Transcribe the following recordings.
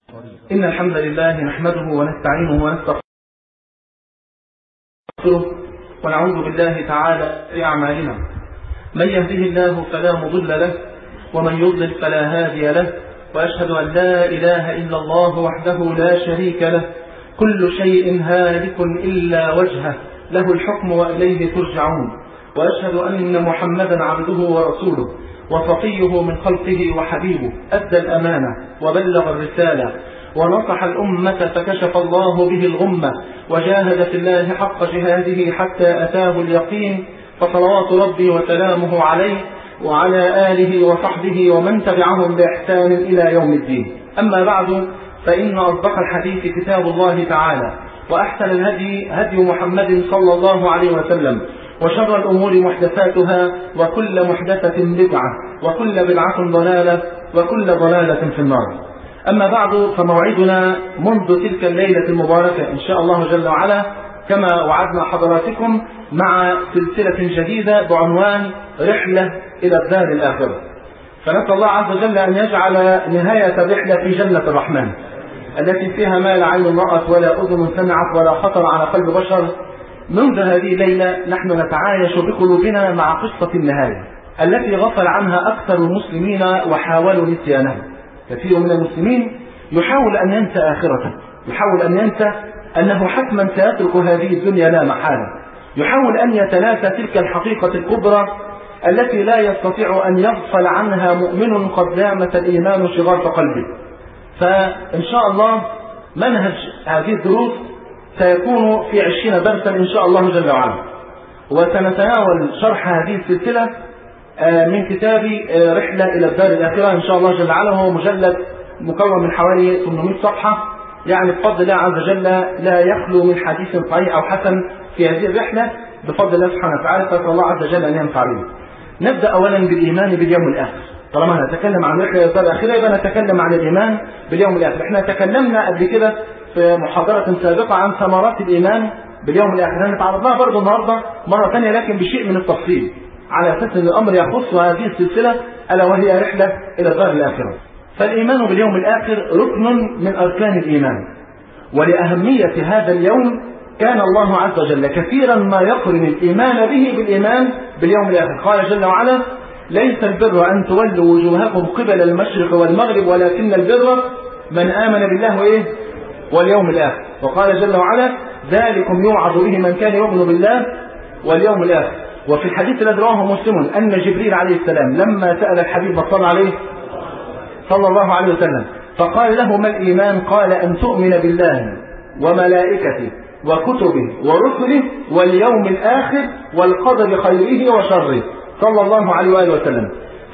إن الحمد لله نحمده ونستعينه ونستغفره ونعوذ بالله تعالى في أعمالنا من يهده الله فلا مضل له ومن يضلل فلا هادي له وأشهد أن لا إله إلا الله وحده لا شريك له كل شيء هالك إلا وجهه له الحكم وإليه ترجعون وأشهد أن محمدا عبده ورسوله وصفيه من خلقه وحبيبه أدى الأمانة وبلغ الرسالة ونصح الأمة فكشف الله به الغمة وجاهد في الله حق جهاده حتى أتاه اليقين فصلوات ربي وسلامه عليه وعلى آله وصحبه ومن تبعهم بإحسان إلى يوم الدين أما بعد فإن أصدق الحديث كتاب الله تعالى وأحسن الهدي هدي محمد صلى الله عليه وسلم وشر الأمور محدثاتها وكل محدثة بدعة وكل بدعة ضلالة وكل ضلالة في النار أما بعد فموعدنا منذ تلك الليلة المباركة إن شاء الله جل وعلا كما وعدنا حضراتكم مع سلسلة جديدة بعنوان رحلة إلى الدار الآخرة فنسأل الله عز وجل أن يجعل نهاية الرحلة في جنة الرحمن التي فيها ما لا عين رأت ولا أذن سمعت ولا خطر على قلب بشر منذ هذه الليلة نحن نتعايش بقلوبنا مع قصة النهاية التي غفل عنها أكثر المسلمين وحاولوا نسيانها كثير من المسلمين يحاول أن ينسى آخرته يحاول أن ينسى أنه حتما سيترك هذه الدنيا لا محالة يحاول أن يتناسى تلك الحقيقة الكبرى التي لا يستطيع أن يغفل عنها مؤمن قد دامت الإيمان شغاف قلبه فإن شاء الله منهج هذه الدروس سيكون في عشرين درسا إن شاء الله جل وعلا وسنتناول شرح هذه السلسلة من كتاب رحلة إلى الدار الآخرة إن شاء الله جل وعلا وهو مجلد مكون من حوالي 800 صفحة يعني بفضل الله عز وجل لا يخلو من حديث صحيح أو حسن في هذه الرحلة بفضل الله سبحانه وتعالى فأسأل الله عز وجل أن ينفع به. نبدأ أولا بالإيمان باليوم الآخر. طالما نتكلم عن رحلة إلى الدار الآخرة يبقى نتكلم عن الإيمان باليوم الآخر. احنا تكلمنا قبل كده في محاضرة سابقة عن ثمرات الإيمان باليوم الآخر. هنتعرض لها برضه النهارده مرة ثانية لكن بشيء من التفصيل. على أساس أن الأمر يخص هذه السلسلة ألا وهي رحلة إلى الدار الآخرة. فالإيمان باليوم الآخر ركن من أركان الإيمان. ولأهمية هذا اليوم كان الله عز وجل كثيرا ما يقرن الإيمان به بالإيمان باليوم الآخر قال جل وعلا ليس البر أن تولوا وجوهكم قبل المشرق والمغرب ولكن البر من آمن بالله وإيه واليوم الآخر وقال جل وعلا ذلكم يوعظ به من كان يؤمن بالله واليوم الآخر وفي الحديث الذي رواه مسلم أن جبريل عليه السلام لما سأل الحبيب صلى عليه صلى الله عليه وسلم فقال له ما الإيمان قال أن تؤمن بالله وملائكته وكتبه ورسله واليوم الآخر والقدر خيره وشره صلى الله عليه وآله وسلم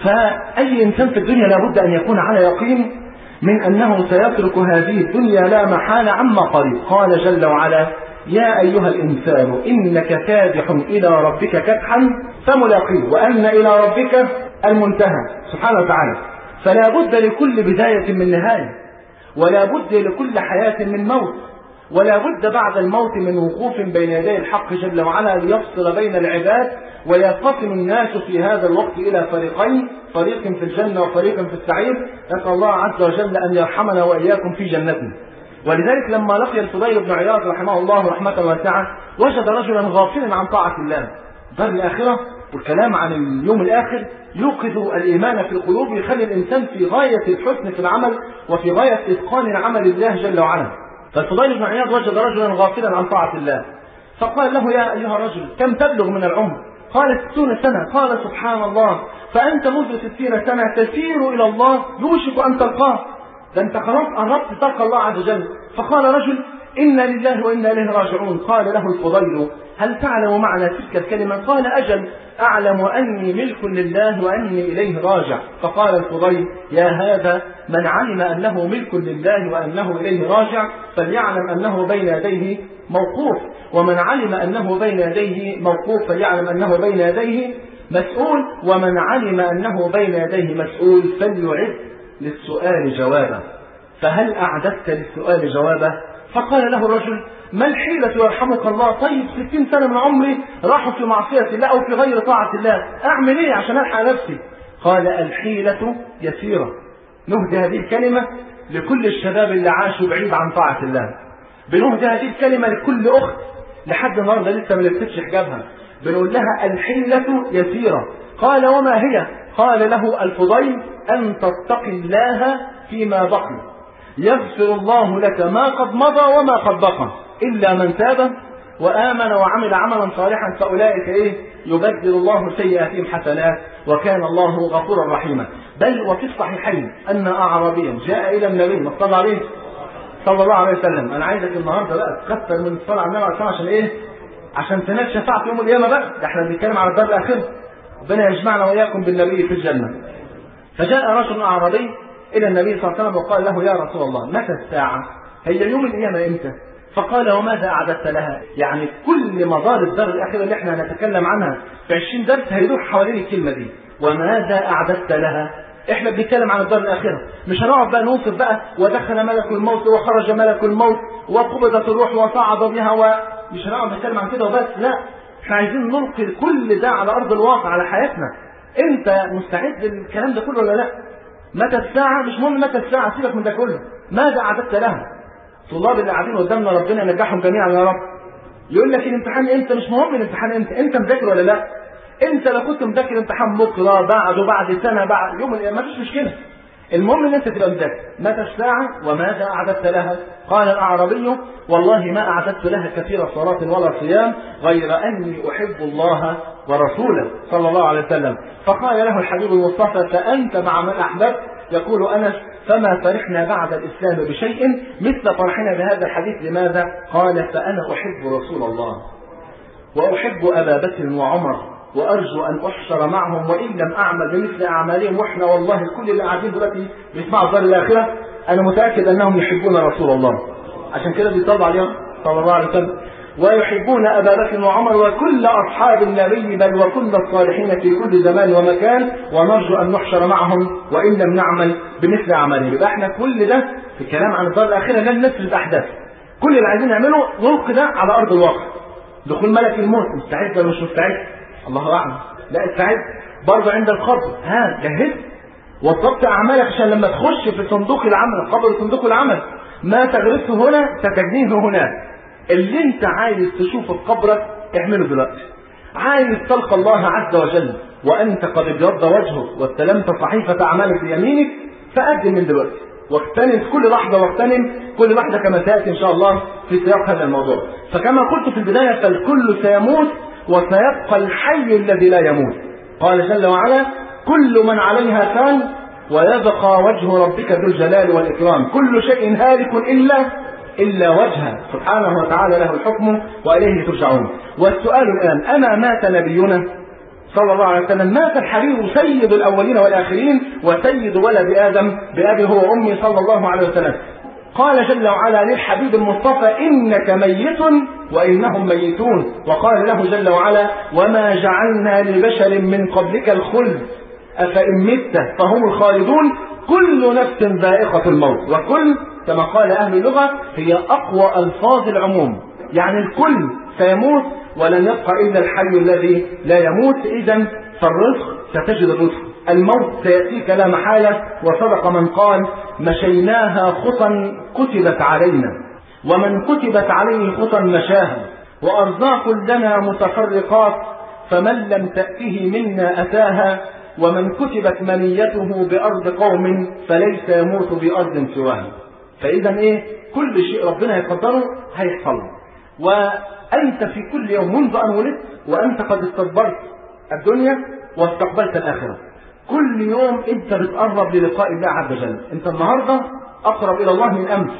فأي إنسان في الدنيا لابد أن يكون على يقين من أنه سيترك هذه الدنيا لا محالة عما قريب قال جل وعلا يا أيها الإنسان إنك كادح إلى ربك كدحا فملاقيه وأن إلى ربك المنتهى سبحانه وتعالى فلا بد لكل بداية من نهاية ولا بد لكل حياة من موت ولا بد بعد الموت من وقوف بين يدي الحق جل وعلا ليفصل بين العباد وينقسم الناس في هذا الوقت إلى فريقين فريق في الجنة وفريق في السعير نسأل الله عز وجل أن يرحمنا وإياكم في جنته ولذلك لما لقي الفضيل بن عياض رحمه الله رحمة واسعة وجد رجلا غافلا عن طاعة الله دار الآخرة والكلام عن اليوم الآخر يوقظ الإيمان في القلوب يخلي الإنسان في غاية الحسن في العمل وفي غاية إتقان عمل الله جل وعلا فالفضيل بن عياض وجد رجلا غافلا عن طاعة الله فقال له يا أيها الرجل كم تبلغ من العمر قال ستون سنة قال سبحان الله فأنت منذ ستين سنة تسير إلى الله يوشك أن تلقاه ده أنت خلاص قربت تلقى الله عز وجل فقال رجل إنا لله وإنا إليه راجعون قال له الفضيل هل تعلم معنى تلك الكلمة قال أجل أعلم أني ملك لله وأني إليه راجع فقال الفضيل يا هذا من علم أنه ملك لله وأنه إليه راجع فليعلم أنه بين يديه موقوف ومن علم أنه بين يديه موقوف فليعلم أنه بين يديه مسؤول ومن علم أنه بين يديه مسؤول فليعد للسؤال جوابا فهل أعددت للسؤال جوابا فقال له الرجل ما الحيلة يرحمك الله طيب ستين سنة من عمري راحوا في معصية الله أو في غير طاعة الله أعمل إيه عشان ألحق نفسي قال الحيلة يسيرة نهدي هذه الكلمة لكل الشباب اللي عاشوا بعيد عن طاعة الله بنهدي هذه الكلمة لكل أخت لحد النهارده لسه ما لبستش حجابها بنقول لها الحلة يسيرة قال وما هي قال له الفضيل أن تتقي الله فيما بقي يغفر الله لك ما قد مضى وما قد بقى إلا من تاب وآمن وعمل عملا صالحا فأولئك إيه يبدل الله سيئاتهم حسنات وكان الله غفورا رحيما بل وفي الصحيحين أن أعرابيا جاء إلى النبي صلى عليه صلى الله عليه وسلم أنا عايزك النهارده بقى تكثر من الصلاة على النبي عليه الصلاة عشان إيه؟ عشان تنال شفاعة يوم القيامة بقى ده احنا بنتكلم على الدار الآخرة ربنا يجمعنا وإياكم بالنبي في الجنة فجاء رجل أعرابي إلى النبي صلى الله عليه وسلم وقال له يا رسول الله متى الساعة؟ هي يوم القيامة إمتى؟ فقال وماذا أعددت لها؟ يعني كل مدار الدار الآخرة اللي احنا هنتكلم عنها في 20 درس هيدور حوالين الكلمة دي وماذا أعددت لها؟ احنا بنتكلم عن الدار الآخرة مش هنقعد بقى نوصف بقى ودخل ملك الموت وخرج ملك الموت وقبضت الروح وصعد بها ومش هنقعد نتكلم عن كده وبس لا احنا عايزين نلقي كل ده على أرض الواقع على حياتنا انت مستعد للكلام ده كله ولا لا؟ متى الساعة مش مهم متى الساعة سيبك من ده كله ماذا أعددت لها؟ طلاب اللي قاعدين قدامنا ربنا ينجحهم جميعا يا رب يقول لك الامتحان امتى مش مهم الامتحان امتى انت مذاكر ولا لا انت لو كنت مذاكر امتحان بكره بعده بعد سنه بعد يوم ما فيش مشكله المهم ان انت تبقى مذاكر متى الساعه وماذا اعددت لها قال الاعرابي والله ما اعددت لها كثير صلاه ولا صيام غير اني احب الله ورسوله صلى الله عليه وسلم فقال له الحبيب المصطفى فانت مع من احببت يقول انس فما فرحنا بعد الاسلام بشيء مثل فرحنا بهذا الحديث لماذا؟ قال فانا احب رسول الله واحب ابا بكر وعمر وارجو ان احشر معهم وان لم اعمل بمثل اعمالهم واحنا والله كل اللي قاعدين دلوقتي بيسمعوا الدار الاخره انا متاكد انهم يحبون رسول الله عشان كده بيصلوا عليه صلى الله عليه وسلم ويحبون ابا بكر وعمر وكل اصحاب النبي بل وكل الصالحين في كل زمان ومكان ونرجو ان نحشر معهم وان لم نعمل بمثل اعمالهم يبقى احنا كل ده في الكلام عن الدار الاخره لن نفرض احداث كل اللي عايزين نعمله نلقي ده على ارض الواقع دخول ملك الموت مستعد ولا مش مستعد الله اعلم لا استعد برضه عند القبر ها جهزت وضبط اعمالك عشان لما تخش في صندوق العمل قبل صندوق العمل ما تغرسه هنا ستجنيه هناك اللي انت عايز تشوفه في قبرك اعمله دلوقتي عايز تلقى الله عز وجل وانت قد ابيض وجهك واستلمت صحيفه اعمالك بيمينك فقدم من دلوقتي واغتنم كل لحظه واغتنم كل لحظه كما تاتي ان شاء الله في سياق هذا الموضوع فكما قلت في البدايه فالكل سيموت وسيبقى الحي الذي لا يموت قال جل وعلا كل من عليها فان ويبقى وجه ربك ذو الجلال والإكرام كل شيء هالك إلا إلا وجهه سبحانه وتعالى له الحكم وإليه ترجعون والسؤال الآن أما مات نبينا صلى الله عليه وسلم مات الحبيب سيد الأولين والآخرين وسيد ولد آدم بأبي هو وأمي صلى الله عليه وسلم قال جل وعلا للحبيب المصطفى إنك ميت وإنهم ميتون وقال له جل وعلا وما جعلنا لبشر من قبلك الخلد أفإن مت فهم الخالدون كل نفس ذائقة الموت وكل كما قال أهل اللغة هي أقوى ألفاظ العموم يعني الكل سيموت ولن يبقى إلا الحي الذي لا يموت إذا فالرزق ستجد الرزق الموت سيأتيك لا محالة وصدق من قال مشيناها خطا كتبت علينا ومن كتبت عليه خطا مشاها وأرزاق لنا متفرقات فمن لم تأته منا أتاها ومن كتبت منيته بأرض قوم فليس يموت بأرض سواها فإذا إيه كل شيء ربنا يقدره هيحصل وأنت في كل يوم منذ أن ولدت وأنت قد استدبرت الدنيا واستقبلت الآخرة كل يوم أنت بتقرب للقاء الله عز وجل أنت النهاردة أقرب إلى الله من أمس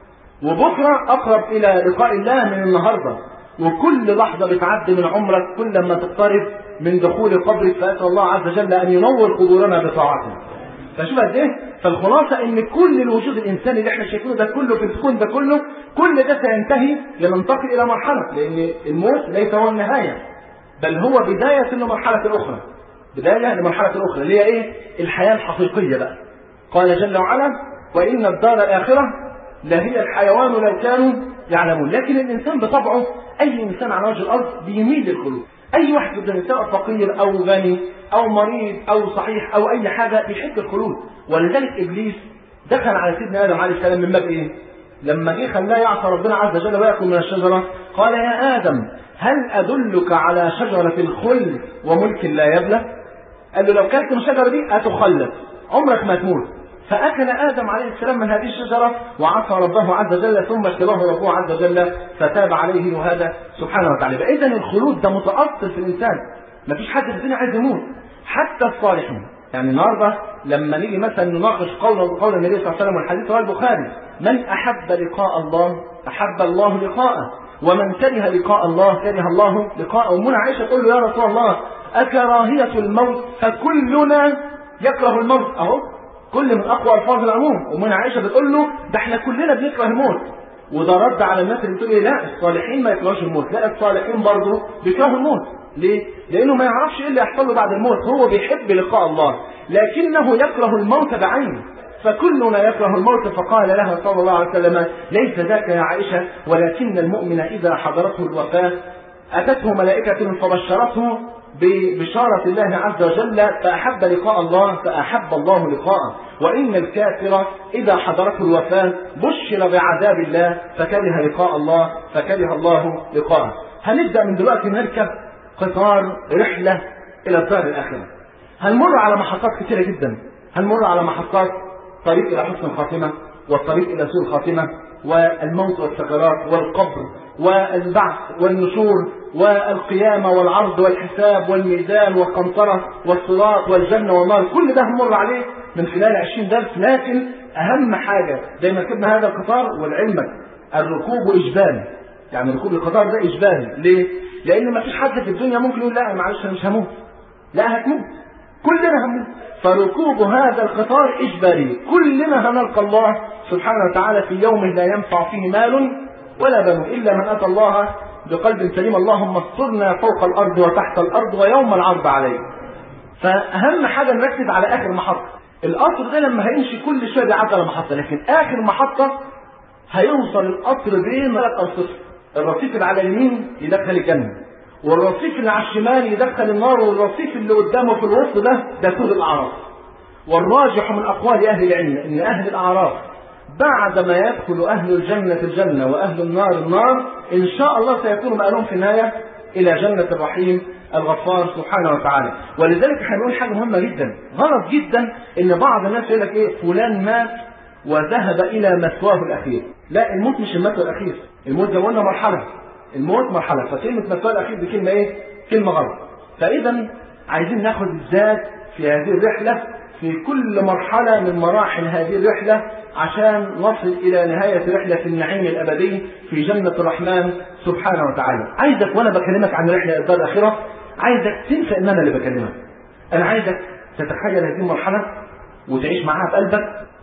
وبكرة أقرب إلى لقاء الله من النهاردة وكل لحظة بتعدي من عمرك كل ما تقترب من دخول قبرك فأسأل الله عز وجل أن ينور قبورنا بطاعته فشوف قد ايه فالخلاصه ان كل الوجود الانساني اللي احنا شايفينه ده كله في الكون ده كله كل ده سينتهي لننتقل الى مرحله لان الموت ليس هو النهايه بل هو بدايه لمرحله اخرى بدايه لمرحله اخرى اللي هي ايه الحياه الحقيقيه بقى قال جل وعلا وان الدار الاخره لهي الحيوان لو كانوا يعلمون لكن الانسان بطبعه اي انسان على وجه الارض بيميل للخلود اي واحد في الدنيا سواء فقير او غني او مريض او صحيح او اي حاجه بيحب الخلود ولذلك ابليس دخل على سيدنا ادم عليه السلام من باب ايه؟ لما جه خلاه يعصى ربنا عز وجل وياكل من الشجره قال يا ادم هل ادلك على شجره الخلد وملك لا يبلى؟ قال له لو كلت من الشجره دي هتخلد عمرك ما تموت فأكل آدم عليه السلام من هذه الشجرة وعصى ربه عز وجل ثم اشتباه ربه عز وجل فتاب عليه وهذا سبحانه وتعالى فإذا الخلود ده متأصل في الإنسان ما فيش حد في الدنيا عايز يموت حتى الصالحين يعني النهارده لما نيجي مثلا نناقش قول قول النبي صلى الله عليه وسلم والحديث رواه البخاري من أحب لقاء الله أحب الله لقاءه ومن كره لقاء الله كره الله لقاءه ومنى عائشة تقول له يا رسول الله أكراهية الموت فكلنا يكره الموت أهو كل من اقوى الفاظ العموم ومن عائشه بتقول له ده احنا كلنا بنكره الموت وده رد على الناس اللي بتقول لا الصالحين ما يكرهوش الموت لا الصالحين برضه بيكرهوا الموت ليه؟ لانه ما يعرفش ايه اللي يحصل له بعد الموت هو بيحب لقاء الله لكنه يكره الموت بعينه فكلنا يكره الموت فقال لها صلى الله عليه وسلم ليس ذاك يا عائشه ولكن المؤمن اذا حضرته الوفاه اتته ملائكه فبشرته ببشارة الله عز وجل فأحب لقاء الله فأحب الله لقاءه وإن الكافر إذا حضرته الوفاة بشر بعذاب الله فكره لقاء الله فكره الله لقاءه هنبدأ من دلوقتي نركب قطار رحلة إلى الدار الآخرة هنمر على محطات كثيرة جدا هنمر على محطات طريق إلى حسن الخاتمة والطريق إلى سوء الخاتمة والموت والسكرات والقبر والبعث والنشور والقيامة والعرض والحساب والميزان والقنطرة والصراط والجنة والنار كل ده هنمر عليه من خلال 20 درس لكن أهم حاجة زي ما ركبنا هذا القطار ولعلمك الركوب إجباري يعني ركوب القطار ده إجباري ليه؟ لأن ما فيش حد في الدنيا ممكن يقول لا معلش أنا مش هموت لا هتموت كلنا هنموت فركوب هذا القطار إجباري كلنا هنلقى الله سبحانه وتعالى في يوم لا ينفع فيه مال ولا بنون إلا من أتى الله بقلب سليم اللهم استرنا فوق الأرض وتحت الأرض ويوم العرض عليه فأهم حاجة نركز على آخر محطة القطر ده لما هيمشي كل شوية بيعدي على محطة لكن آخر محطة هيوصل القطر بين ثلاث أرصفة الرصيف اللي على اليمين يدخل الجنة والرصيف اللي على الشمال يدخل النار والرصيف اللي قدامه في الوسط ده ده سور الأعراف والراجح من أقوال أهل العلم أن أهل الأعراف بعدما يدخل أهل الجنة الجنة وأهل النار النار إن شاء الله سيكون مآلهم في النهاية إلى جنة الرحيم الغفار سبحانه وتعالى ولذلك احنا بنقول حاجة مهمة جدا غلط جدا إن بعض الناس يقول لك إيه فلان مات وذهب إلى مثواه الأخير لا الموت مش المثوى الأخير الموت زي ما قلنا مرحلة الموت مرحلة فكلمة مثواه الأخير دي كلمة إيه؟ كلمة غلط فإذا عايزين ناخد الذات في هذه الرحلة في كل مرحلة من مراحل هذه الرحلة عشان نصل إلى نهاية رحلة النعيم الأبدي في جنة الرحمن سبحانه وتعالى عايزك وأنا بكلمك عن رحلة الدار الآخرة عايزك تنسى إن أنا اللي بكلمك أنا عايزك تتخيل هذه المرحلة وتعيش معاها بقلبك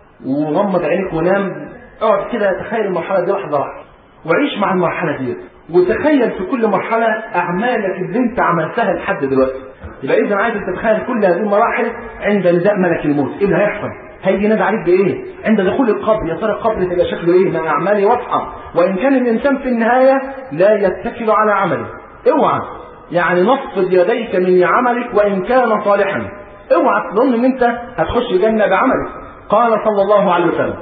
وغمض عينيك ونام اقعد كده تخيل المرحلة دي لحظة واحدة وعيش مع المرحلة دي وتخيل في كل مرحلة أعمالك اللي أنت عملتها لحد دلوقتي يبقى إذا عايزك تتخيل كل هذه المراحل عند نداء ملك الموت إيه اللي هيحصل؟ هيجي نادي عليك بايه؟ عند دخول القبر يا ترى القبر تبقى شكله ايه؟ من اعمالي واضحه وان كان الانسان في النهايه لا يتكل على عمله اوعى يعني نفض يديك من عملك وان كان صالحا اوعى تظن ان انت هتخش الجنه بعملك قال صلى الله عليه وسلم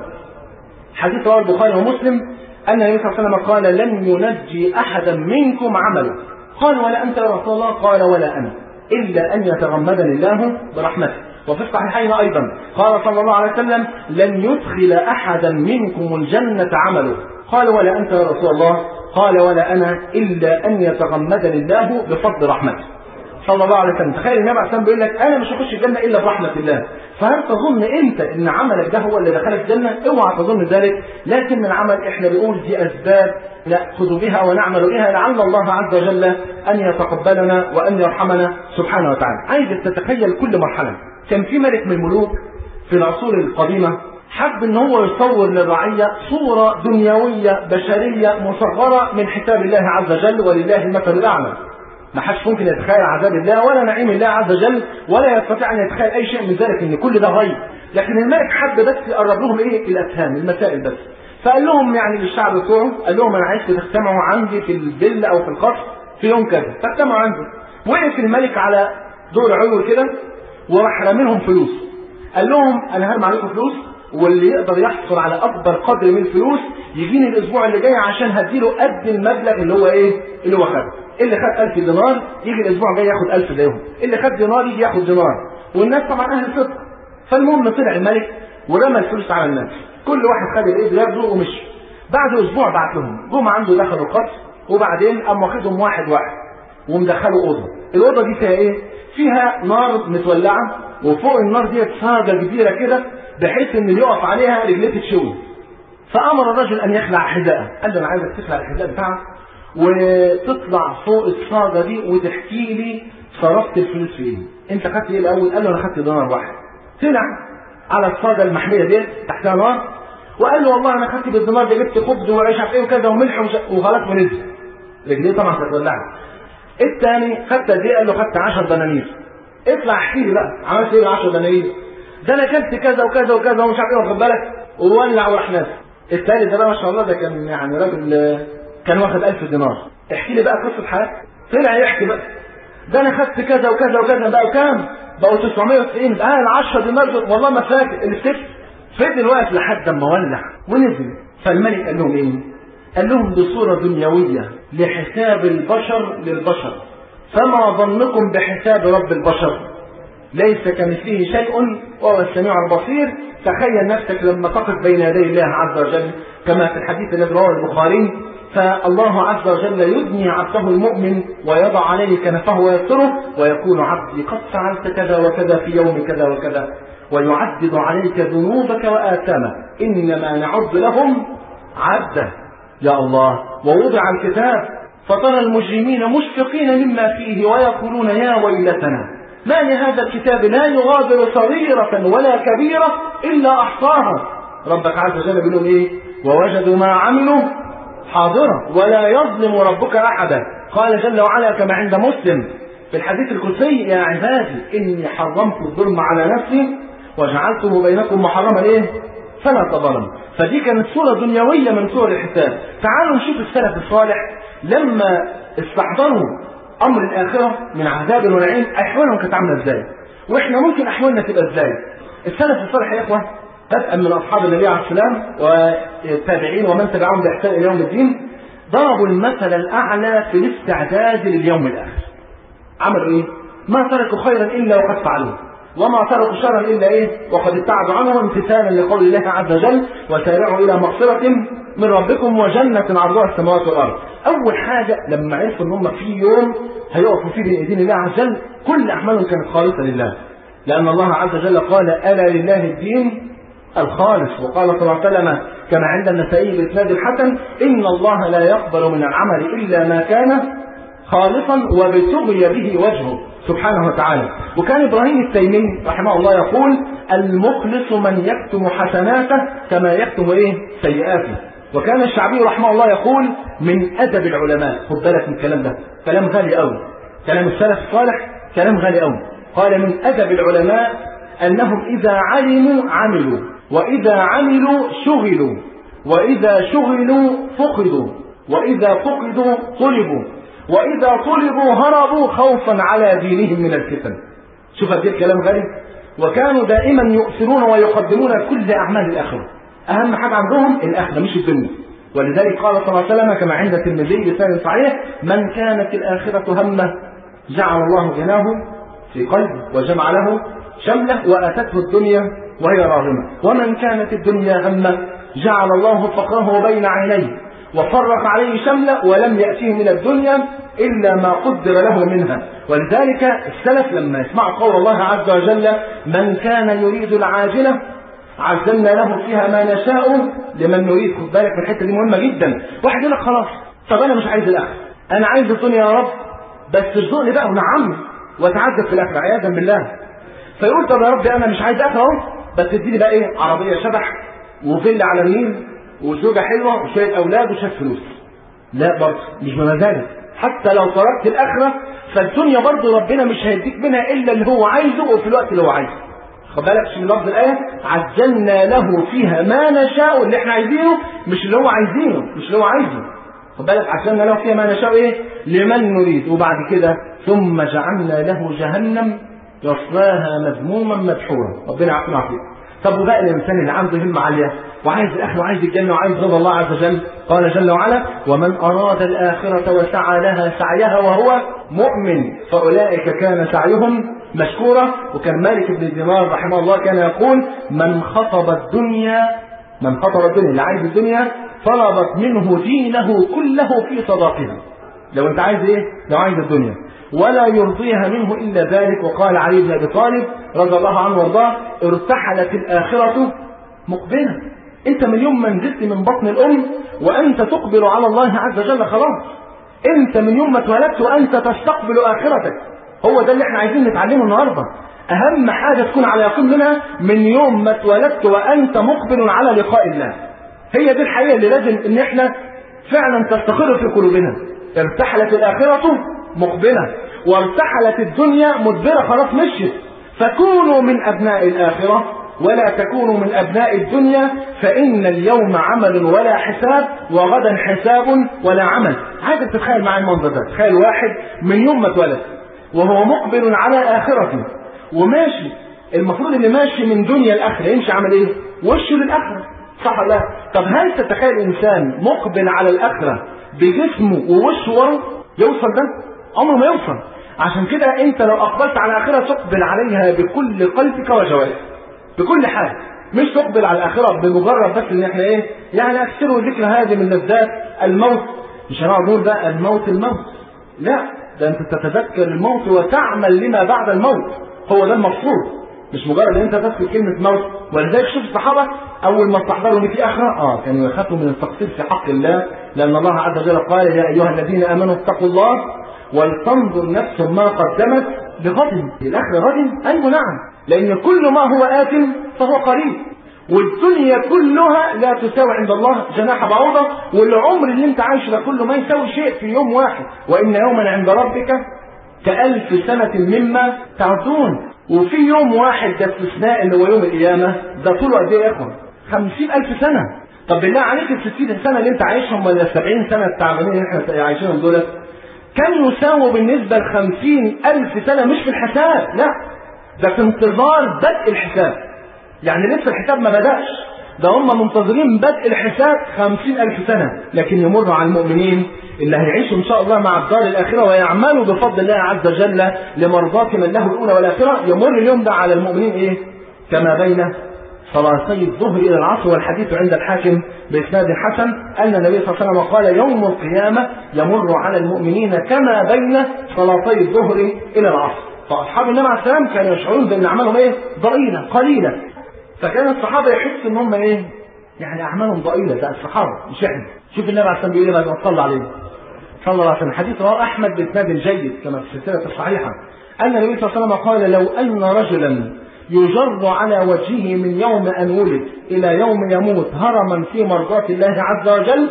حديث رواه البخاري ومسلم ان النبي صلى الله عليه وسلم قال لن ينجي احدا منكم عمله قال ولا انت يا رسول الله قال ولا انا الا ان يتغمدني الله برحمته وفي الصحيحين ايضا قال صلى الله عليه وسلم لن يدخل احدا منكم الجنه عمله قال ولا انت يا رسول الله قال ولا انا الا ان يتغمدني الله بفضل رحمته صلى الله عليه وسلم تخيل النبي عليه الصلاه بيقول لك انا مش هخش الجنه الا برحمه الله فهل تظن انت ان عملك ده هو اللي دخلك الجنه اوعى تظن ذلك لكن العمل احنا بنقول دي اسباب ناخذ بها ونعمل بها لعل الله عز وجل ان يتقبلنا وان يرحمنا سبحانه وتعالى عايزك تتخيل كل مرحله كان في ملك من الملوك في العصور القديمه حب ان هو يصور للرعيه صوره دنيويه بشريه مصغره من حساب الله عز وجل ولله المثل الاعلى ما حدش ممكن يتخيل عذاب الله ولا نعيم الله عز وجل ولا يستطيع ان يتخيل اي شيء من ذلك ان كل ده غيب لكن الملك حب بس يقرب لهم ايه الافهام المسائل بس فقال لهم يعني للشعب بتوعه قال لهم انا عايزكم تجتمعوا عندي في الفيلا او في القصر في يوم كذا فاجتمعوا عنده وقف الملك على دور عيور كده وراح رامي لهم فلوس قال لهم انا هرمي عليكم فلوس واللي يقدر يحصل على اكبر قدر من الفلوس يجيني الاسبوع اللي جاي عشان هديله قد المبلغ اللي هو ايه اللي هو خده اللي خد 1000 دينار يجي الاسبوع الجاي ياخد 1000 زيهم اللي خد دينار يجي ياخد دينار والناس طبعا اهل صدق فالمهم طلع الملك ورمى الفلوس على الناس كل واحد خد الايد ياخده ومشي بعد اسبوع بعت لهم جم عنده دخلوا القصر وبعدين قام واخدهم واحد واحد ومدخله اوضه الاوضه دي فيها ايه فيها نار متولعه وفوق النار دي صاجه كبيره كده بحيث ان اللي يقف عليها رجليه تتشوي فامر الرجل ان يخلع حذاءه قال له انا عايزك تخلع الحذاء بتاعك وتطلع فوق الصاجه دي وتحكي لي صرفت الفلوس في ايه انت خدت ايه الاول قال له انا خدت دينار واحد طلع على الصاجه المحميه دي تحتها نار وقال له والله انا خدت بالدينار ده جبت خبز وعيش عارف ايه وكذا وملح وخلاص ونزل رجليه طبعا هتولعت الثاني خدت قد ايه قال له خدت 10 دنانير اطلع احكي لي بقى عملت ايه ب 10 دنانير ده انا اكلت كذا وكذا وكذا ومش عارف ايه واخد بالك وولع وراح نازل الثالث ده ما شاء الله ده كان يعني راجل كان واخد 1000 دينار احكي لي بقى قصه حياتك طلع يحكي بقى ده انا خدت كذا وكذا وكذا بقى كام بقوا 990 اه ال 10 دينار دول والله ما فاكر اللي افتكر فضل واقف لحد ما ولع ونزل فالملك قال لهم ايه؟ قال لهم بصورة دنيوية لحساب البشر للبشر فما ظنكم بحساب رب البشر ليس كمثله شيء وهو السميع البصير تخيل نفسك لما تقف بين يدي الله عز وجل كما في الحديث الذي رواه البخاري فالله عز وجل يدني عبده المؤمن ويضع عليه كنفه ويستره ويقول عبدي قد فعلت كذا وكذا في يوم كذا وكذا ويعدد عليك ذنوبك وآثامك إنما نعد لهم عدا يا الله ووضع الكتاب فترى المجرمين مشفقين مما فيه ويقولون يا ويلتنا ما لهذا الكتاب لا يغادر صغيرة ولا كبيرة إلا أحصاها ربك عز وجل بيقول لهم إيه ووجدوا ما عملوا حاضرة ولا يظلم ربك أحدا قال جل وعلا كما عند مسلم في الحديث القدسي يا عبادي إني حرمت الظلم على نفسي وجعلته بينكم محرما إيه فلا تظلم فدي كانت صورة دنيوية من صور الحساب تعالوا نشوف السلف الصالح لما استحضروا أمر الآخرة من عذاب ونعيم أحوالهم كانت عاملة إزاي وإحنا ممكن أحوالنا تبقى إزاي السلف الصالح يا إخوة بدءا من أصحاب النبي عليه السلام والتابعين ومن تبعهم بإحسان إلى يوم الدين ضربوا المثل الأعلى في الاستعداد لليوم الآخر عملوا إيه؟ ما تركوا خيرا إلا وقد فعلوه وما تركوا شرا الا ايه وقد ابتعدوا عنه امتثالا لقول الله عز وجل وسارعوا الى مغفره من ربكم وجنه عرضها السماوات والارض اول حاجه لما عرفوا ان هم في يوم هيقفوا فيه بين ايدين الله عز وجل كل اعمالهم كانت خالصه لله لان الله عز وجل قال الا لله الدين الخالص وقال صلى الله عليه وسلم كما عند النسائي باسناد الحسن ان الله لا يقبل من العمل الا ما كان خالصا وابتغي به وجهه سبحانه وتعالى وكان ابراهيم التيمي رحمه الله يقول المخلص من يكتم حسناته كما يكتم ايه سيئاته وكان الشعبي رحمه الله يقول من ادب العلماء خد بالك من الكلام ده كلام غالي قوي كلام السلف الصالح كلام غالي قوي قال من ادب العلماء انهم اذا علموا عملوا واذا عملوا شغلوا واذا شغلوا فقدوا واذا فقدوا طلبوا وإذا طلبوا هربوا خوفا على دينهم من الفتن شوف قد الكلام غريب وكانوا دائما يؤثرون ويقدمون كل أعمال الآخرة أهم حاجة عندهم الآخرة مش الدنيا ولذلك قال صلى الله عليه وسلم كما عند الترمذي بسند صحيح من كانت الآخرة همه جعل الله غناه في قلبه وجمع له شمله وأتته الدنيا وهي راغمة ومن كانت الدنيا همه جعل الله فقره بين عينيه وفرق عليه شمله ولم يأتيه من الدنيا إلا ما قدر له منها ولذلك السلف لما يسمعوا قول الله عز وجل من كان يريد العاجلة عزلنا له فيها ما نشاء لمن نريد خد بالك من الحته دي مهمه جدا واحد يقول لك خلاص طب انا مش عايز الاخر انا عايز الدنيا يا رب بس ارزقني بقى ونعم واتعذب في الاخره عياذا بالله فيقول طب يا رب انا مش عايز اخر اهو بس اديني بقى ايه عربيه شبح وفيلا على النيل وزوجة حلوة وشوية أولاد وشوية فلوس. لا برضه مش بمزاجك. حتى لو تركت الآخرة فالدنيا برضه ربنا مش هيديك منها إلا اللي هو عايزه وفي الوقت اللي هو عايزه. خد بالك من لفظ الآية عجلنا له فيها ما نشاء اللي احنا عايزينه مش اللي هو عايزينه مش اللي هو عايزه. خد بالك عجلنا له فيها ما نشاء إيه؟ لمن نريد وبعد كده ثم جعلنا له جهنم يصلاها مذموما مدحورا ربنا يعافينا ويعافيك. طب وبقى الانسان اللي عنده همه عاليه وعايز الاخره وعايز الجنه وعايز رضا الله عز وجل قال جل وعلا ومن اراد الاخره وسعى لها سعيها وهو مؤمن فاولئك كان سعيهم مشكورا وكان مالك بن دينار رحمه الله كان يقول من خطب الدنيا من خطب الدنيا اللي عايز الدنيا طلبت منه دينه كله في صداقها لو انت عايز ايه لو عايز الدنيا ولا يرضيها منه الا ذلك وقال علي بن ابي طالب رضي الله عنه وارضاه ارتحلت الاخره مقبله انت من يوم ما نزلت من بطن الام وانت تقبل على الله عز وجل خلاص انت من يوم ما اتولدت وانت تستقبل اخرتك هو ده اللي احنا عايزين نتعلمه النهارده اهم حاجه تكون على يقين منها من يوم ما اتولدت وانت مقبل على لقاء الله هي دي الحقيقه اللي لازم ان احنا فعلا تستقر في قلوبنا ارتحلت الاخره مقبله وارتحلت الدنيا مدبره خلاص مشيت فكونوا من ابناء الاخره ولا تكونوا من ابناء الدنيا فان اليوم عمل ولا حساب وغدا حساب ولا عمل عايزك تتخيل معايا المنظر ده تخيل واحد من يوم ما اتولد وهو مقبل على اخرته وماشي المفروض اللي ماشي من دنيا الاخره يمشي عمل ايه وشه للاخره صح ولا لا طب هل تتخيل انسان مقبل على الاخره بجسمه ووشه ورا يوصل ده عمره ما يوصل عشان كده انت لو اقبلت على الاخره تقبل عليها بكل قلبك وجوارحك بكل حاجه مش تقبل على الاخره بمجرد بس ان احنا ايه يعني اكثروا ذكر هذه من لذات الموت مش هنقعد نقول بقى الموت الموت لا ده انت تتذكر الموت وتعمل لما بعد الموت هو ده المقصود مش مجرد ان انت تذكر كلمه موت ولذلك شوف الصحابه اول ما استحضروا ان في اخره اه كانوا يخافوا من التقصير في حق الله لان الله عز وجل قال يا ايها الذين امنوا اتقوا الله ولتنظر نفس ما قدمت لغد الاخره غد ايوه نعم لان كل ما هو ات فهو قريب والدنيا كلها لا تساوي عند الله جناح بعوضة والعمر اللي انت عايشه ده كله ما يساوي شيء في يوم واحد وإن يوما عند ربك كألف سنة مما تعدون وفي يوم واحد ده استثناء اللي هو يوم القيامة ده طوله قد ايه يا اخوان؟ خمسين ألف سنة طب بالله عليك ال 60 سنة اللي انت عايشهم ولا ال 70 سنة التعبانين اللي احنا عايشينهم دولت كان يساووا بالنسبة ل 50 ألف سنة مش في الحساب لا ده في انتظار بدء الحساب يعني لسه الحساب ما بدأش ده هم منتظرين بدء الحساب خمسين ألف سنة لكن يمر على المؤمنين اللي هيعيشوا إن شاء الله مع الدار الآخرة ويعملوا بفضل الله عز وجل لمرضاة من له الأولى والآخرة يمر اليوم ده على المؤمنين إيه كما بين صلاتي الظهر إلى العصر والحديث عند الحاكم بإسناد حسن أن النبي صلى الله عليه وسلم قال يوم القيامة يمر على المؤمنين كما بين صلاتي الظهر إلى العصر فأصحاب النبي عليه السلام كانوا يشعرون بأن أعمالهم إيه ضئيلة قليلة فكان الصحابة يحسوا ان هم ايه؟ يعني اعمالهم ضئيلة ده الصحابة مش احنا. شوف النبي عليه الصلاة بيقول ايه بعد ما صلى عليه. صلى الله عليه وسلم حديث رواه احمد باسناد جيد كما في السلسلة الصحيحة. ان النبي صلى الله عليه وسلم قال لو ان رجلا يجر على وجهه من يوم ان ولد الى يوم يموت هرما في مرضاة الله عز وجل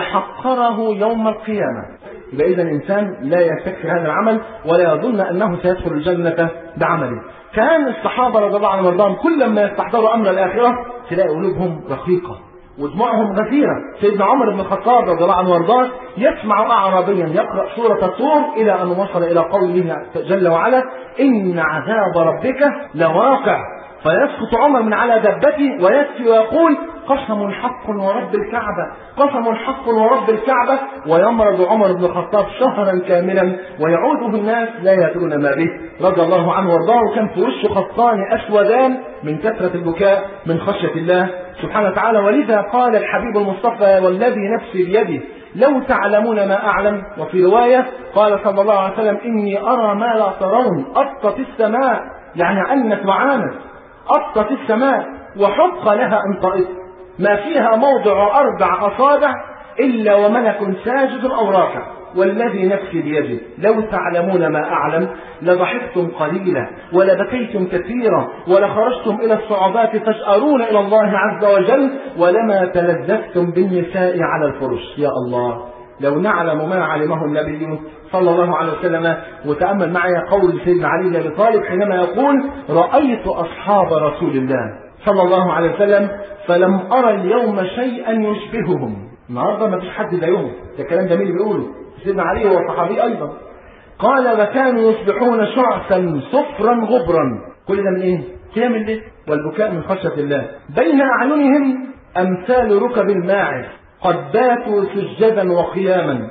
لحقره يوم القيامة. يبقى اذا الانسان لا يستكفي هذا العمل ولا يظن انه سيدخل الجنة بعمله. كان الصحابة رضي الله عنهم وارضاهم كل ما يستحضروا أمر الآخرة تلاقي قلوبهم رقيقة ودموعهم غزيرة سيدنا عمر بن الخطاب رضي الله عنه وارضاه يسمع أعرابيا يقرأ سورة الطور إلى أن وصل إلى قوله جل وعلا إن عذاب ربك لواقع فيسقط عمر من على دبته ويكفي ويقول قسم حق ورب الكعبة قسم حق ورب الكعبة ويمرض عمر بن الخطاب شهرا كاملا ويعوده الناس لا يدرون ما به رضي الله عنه وارضاه وكان في وشه خطان اسودان من كثرة البكاء من خشية الله سبحانه وتعالى ولذا قال الحبيب المصطفى والذي نفسي بيده لو تعلمون ما أعلم وفي رواية قال صلى الله عليه وسلم إني أرى ما لا ترون أطت السماء يعني أنت وعانت أطت السماء وحق لها أن طئت ما فيها موضع أربع أصابع إلا وملك ساجد أو راكع والذي نفسي بيده لو تعلمون ما أعلم لضحكتم قليلا ولبكيتم كثيرا ولخرجتم إلى الصعوبات تجأرون إلى الله عز وجل ولما تلذذتم بالنساء على الفرش يا الله لو نعلم ما علمه النبي صلى الله عليه وسلم وتأمل معي قول سيدنا علي بن أبي طالب حينما يقول رأيت أصحاب رسول الله صلى الله عليه وسلم فلم أرى اليوم شيئا يشبههم النهارده ما فيش حد زيهم ده الكلام ده مين اللي بيقوله سيدنا علي هو صحابي أيضا قال وكانوا يصبحون شعثا صفرا غبرا كل ده من ايه؟ قيام الليل والبكاء من خشية الله بين أعينهم أمثال ركب الماعز قد باتوا سجدا وقياما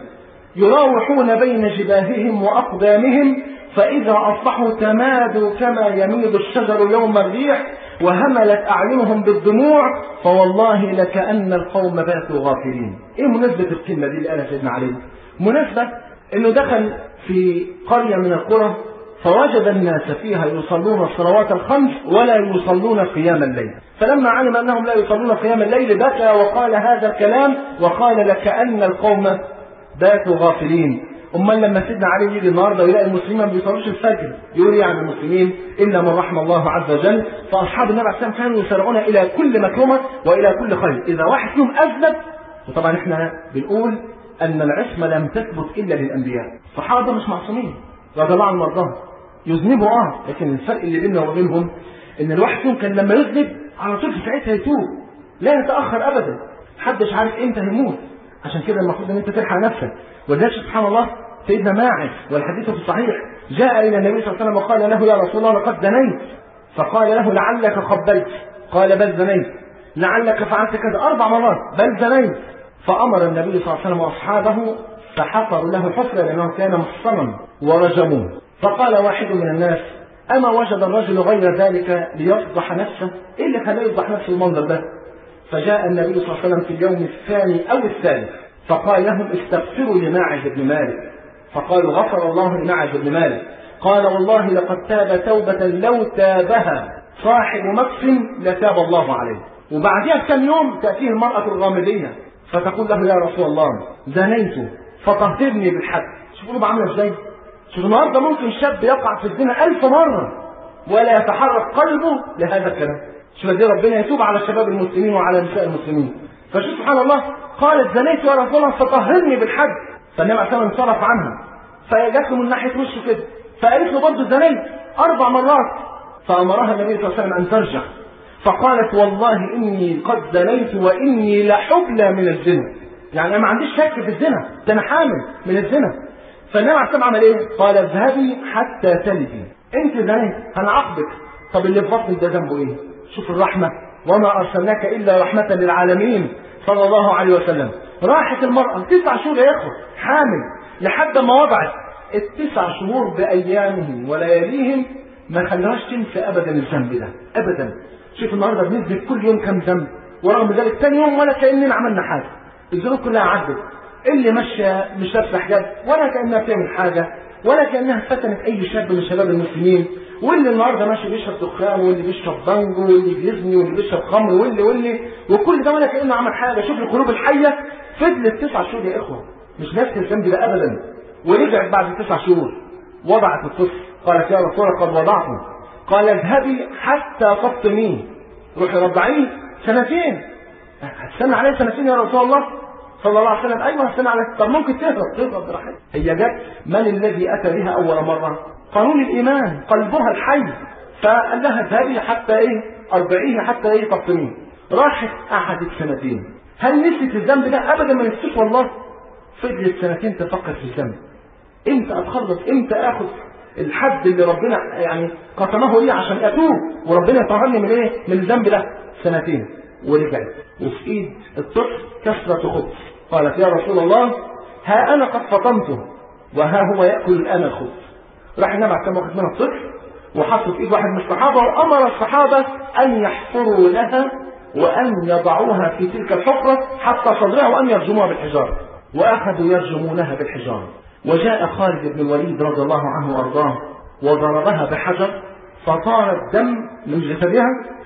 يراوحون بين جباههم وأقدامهم فإذا أصبحوا تمادوا كما يميد الشجر يوم الريح وهملت أعينهم بالدموع فوالله لكأن القوم باتوا غافلين إيه مناسبة الكلمة دي اللي قالها سيدنا علي مناسبة إنه دخل في قرية من القرى فوجد الناس فيها يصلون الصلوات الخمس ولا يصلون قيام الليل فلما علم أنهم لا يصلون قيام الليل بكى وقال هذا الكلام وقال لكأن القوم باتوا غافلين امال لما سيدنا علي يجي النهارده ويلاقي المسلمين ما بيصلوش الفجر يقول يعني المسلمين الا من رحم الله عز وجل فاصحاب النبي عليه الصلاه والسلام كانوا يسارعون الى كل مكرمه والى كل خير اذا واحد فيهم اذنب وطبعا احنا بنقول ان العصمه لم تثبت الا للانبياء الصحابه مش معصومين رضي الله عن مرضاهم يذنبوا اه لكن الفرق اللي بيننا وبينهم ان الواحد فيهم كان لما يذنب على طول في ساعتها يتوب لا يتاخر ابدا محدش عارف امتى هيموت عشان كده المفروض ان انت تلحق نفسك ولذلك سبحان الله سيدنا ماعز والحديث في الصحيح جاء الى النبي صلى الله عليه وسلم وقال له يا رسول الله لقد زنيت فقال له لعلك خبيت قال بل زنيت لعلك فعلت كذا اربع مرات بل زنيت فامر النبي صلى الله عليه وسلم واصحابه فحفروا له حفره لانه كان محصنا ورجموه فقال واحد من الناس اما وجد الرجل غير ذلك ليفضح نفسه ايه اللي خلاه يفضح نفسه المنظر ده فجاء النبي صلى الله عليه وسلم في اليوم الثاني او الثالث فقال لهم استغفروا لماعز بن مالك فقالوا غفر الله لماعز بن مالك قال والله لقد تاب توبة لو تابها صاحب مكس لتاب الله عليه وبعدها بكم يوم تأتيه المرأة الغامدية فتقول له يا رسول الله زنيت فطهرني بالحد شوفوا له عامله ازاي شوف النهارده ممكن شاب يقع في الزنا ألف مرة ولا يتحرك قلبه لهذا الكلام شوف دي ربنا يتوب على شباب المسلمين وعلى نساء المسلمين فشوف سبحان الله قالت زنيت يا رسول الله فطهرني بالحد فالنبي عليه الصلاه انصرف عنها فجات له من ناحيه وشه كده فقالت له برضه زنيت اربع مرات فامرها النبي صلى الله عليه وسلم ان ترجع فقالت والله اني قد زنيت واني لحبلى من الزنا يعني انا ما عنديش شك في الزنا ده انا حامل من الزنا فالنبي عليه الصلاه عمل ايه؟ قال اذهبي حتى تلدي انت زنيت هنعاقبك طب اللي في بطنك ده ذنبه ايه؟ شوف الرحمه وما ارسلناك الا رحمه للعالمين صلى الله عليه وسلم راحت المرأة تسع شهور يا إخوة حامل لحد ما وضعت التسع شهور بأيامهم ولياليهم ما خلاهاش تنسى أبدا الذنب ده أبدا شوف النهارده بنثبت كل يوم كم ذنب ورغم ذلك ثاني يوم ولا كأننا عملنا حاجة الذنوب كلها عدت اللي ماشية مش لابسة حجاب ولا كأنها بتعمل حاجة ولا كأنها فتنت أي شاب من شباب المسلمين واللي النهارده ماشي بيشرب دخان واللي بيشرب بانجو واللي بيزني واللي بيشرب خمر واللي واللي وكل ده ولا كانه عمل حاجه شوف القلوب الحيه فضلت تسع شهور يا اخوه مش نفس الذنب ده ابدا ورجعت بعد تسع شهور وضعت الطفل قالت يا رسول الله قد وضعته قال اذهبي حتى تفطميه روحي رضعيه سنتين هتستنى عليه سنتين يا رسول الله صلى الله عليه وسلم ايوه هستنى عليه طب ممكن تهرب تهرب براحتك هي جت من الذي اتى بها اول مره قانون الإيمان قلبها الحي فقال لها اذهبي حتى إيه أربعيه حتى إيه تفطميه راحت قعدت سنتين هل نسيت الذنب ده أبدا ما نسيتش والله فضلت سنتين تفكر في الذنب امتى اتخلص امتى اخد الحد اللي ربنا يعني قسمه لي عشان اتوب وربنا يطهرني من ايه من الذنب ده سنتين ورجعت وفي ايد الطفل كسرة خبز قالت يا رسول الله ها انا قد فطمته وها هو ياكل الان الخبز راح النبي عليه الصلاه والسلام من الطفل وحطه في ايد واحد من الصحابه وامر الصحابه ان يحفروا لها وان يضعوها في تلك الحفره حتى صدرها وان يرجموها بالحجاره واخذوا يرجمونها بالحجاره وجاء خالد بن الوليد رضي الله عنه وارضاه وضربها بحجر فطار الدم من جسدها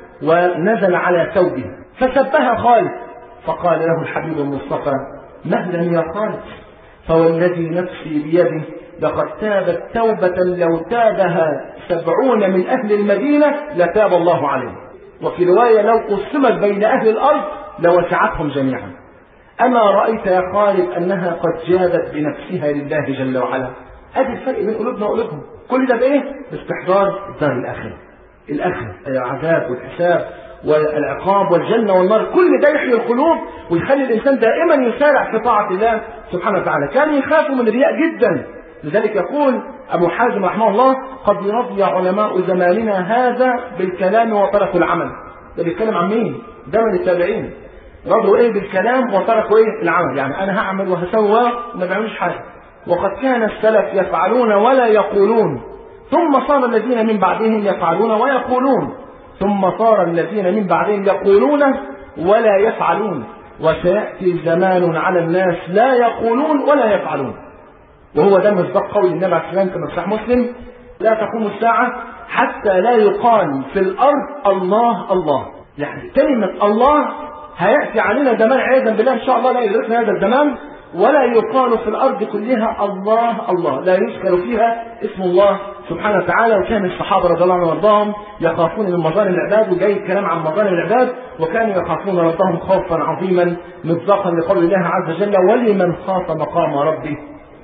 ونزل على ثوبه فسبها خالد فقال له الحبيب المصطفى مهلا يا خالد فوالذي نفسي بيده لقد تابت توبة لو تابها سبعون من أهل المدينة لتاب الله عليه وفي رواية لو قسمت بين أهل الأرض لوسعتهم جميعا أما رأيت يا خالد أنها قد جادت بنفسها لله جل وعلا أدي الفرق بين قلوبنا وقلوبهم كل ده بإيه؟ باستحضار الدار الآخرة الآخرة العذاب والحساب والعقاب والجنة والنار كل ده يحيي القلوب ويخلي الإنسان دائما يسارع في طاعة الله سبحانه وتعالى كانوا يخافوا من الرياء جدا لذلك يقول أبو حازم رحمه الله قد رضي علماء زماننا هذا بالكلام وتركوا العمل ده بيتكلم عن مين؟ ده من التابعين رضوا ايه بالكلام وتركوا ايه العمل يعني انا هعمل وهسوى وما بيعملوش حاجه وقد كان السلف يفعلون ولا يقولون ثم صار الذين من بعدهم يفعلون ويقولون ثم صار الذين من بعدهم يقولون ولا يفعلون وسيأتي زمان على الناس لا يقولون ولا يفعلون وهو ده مصداق قول النبي عليه السلام كما في صحيح مسلم لا تقوم الساعة حتى لا يقال في الأرض الله الله يعني كلمة الله هيأتي علينا زمان عياذا بالله إن شاء الله لا يدركنا هذا الزمان ولا يقال في الأرض كلها الله الله لا يذكر فيها اسم الله سبحانه وتعالى وكان الصحابة رضي الله عنهم وارضاهم يخافون من مظالم العباد وجاي الكلام عن مظالم العباد وكانوا يخافون ربهم خوفا عظيما مصداقا لقول الله عز وجل ولمن خاف مقام ربه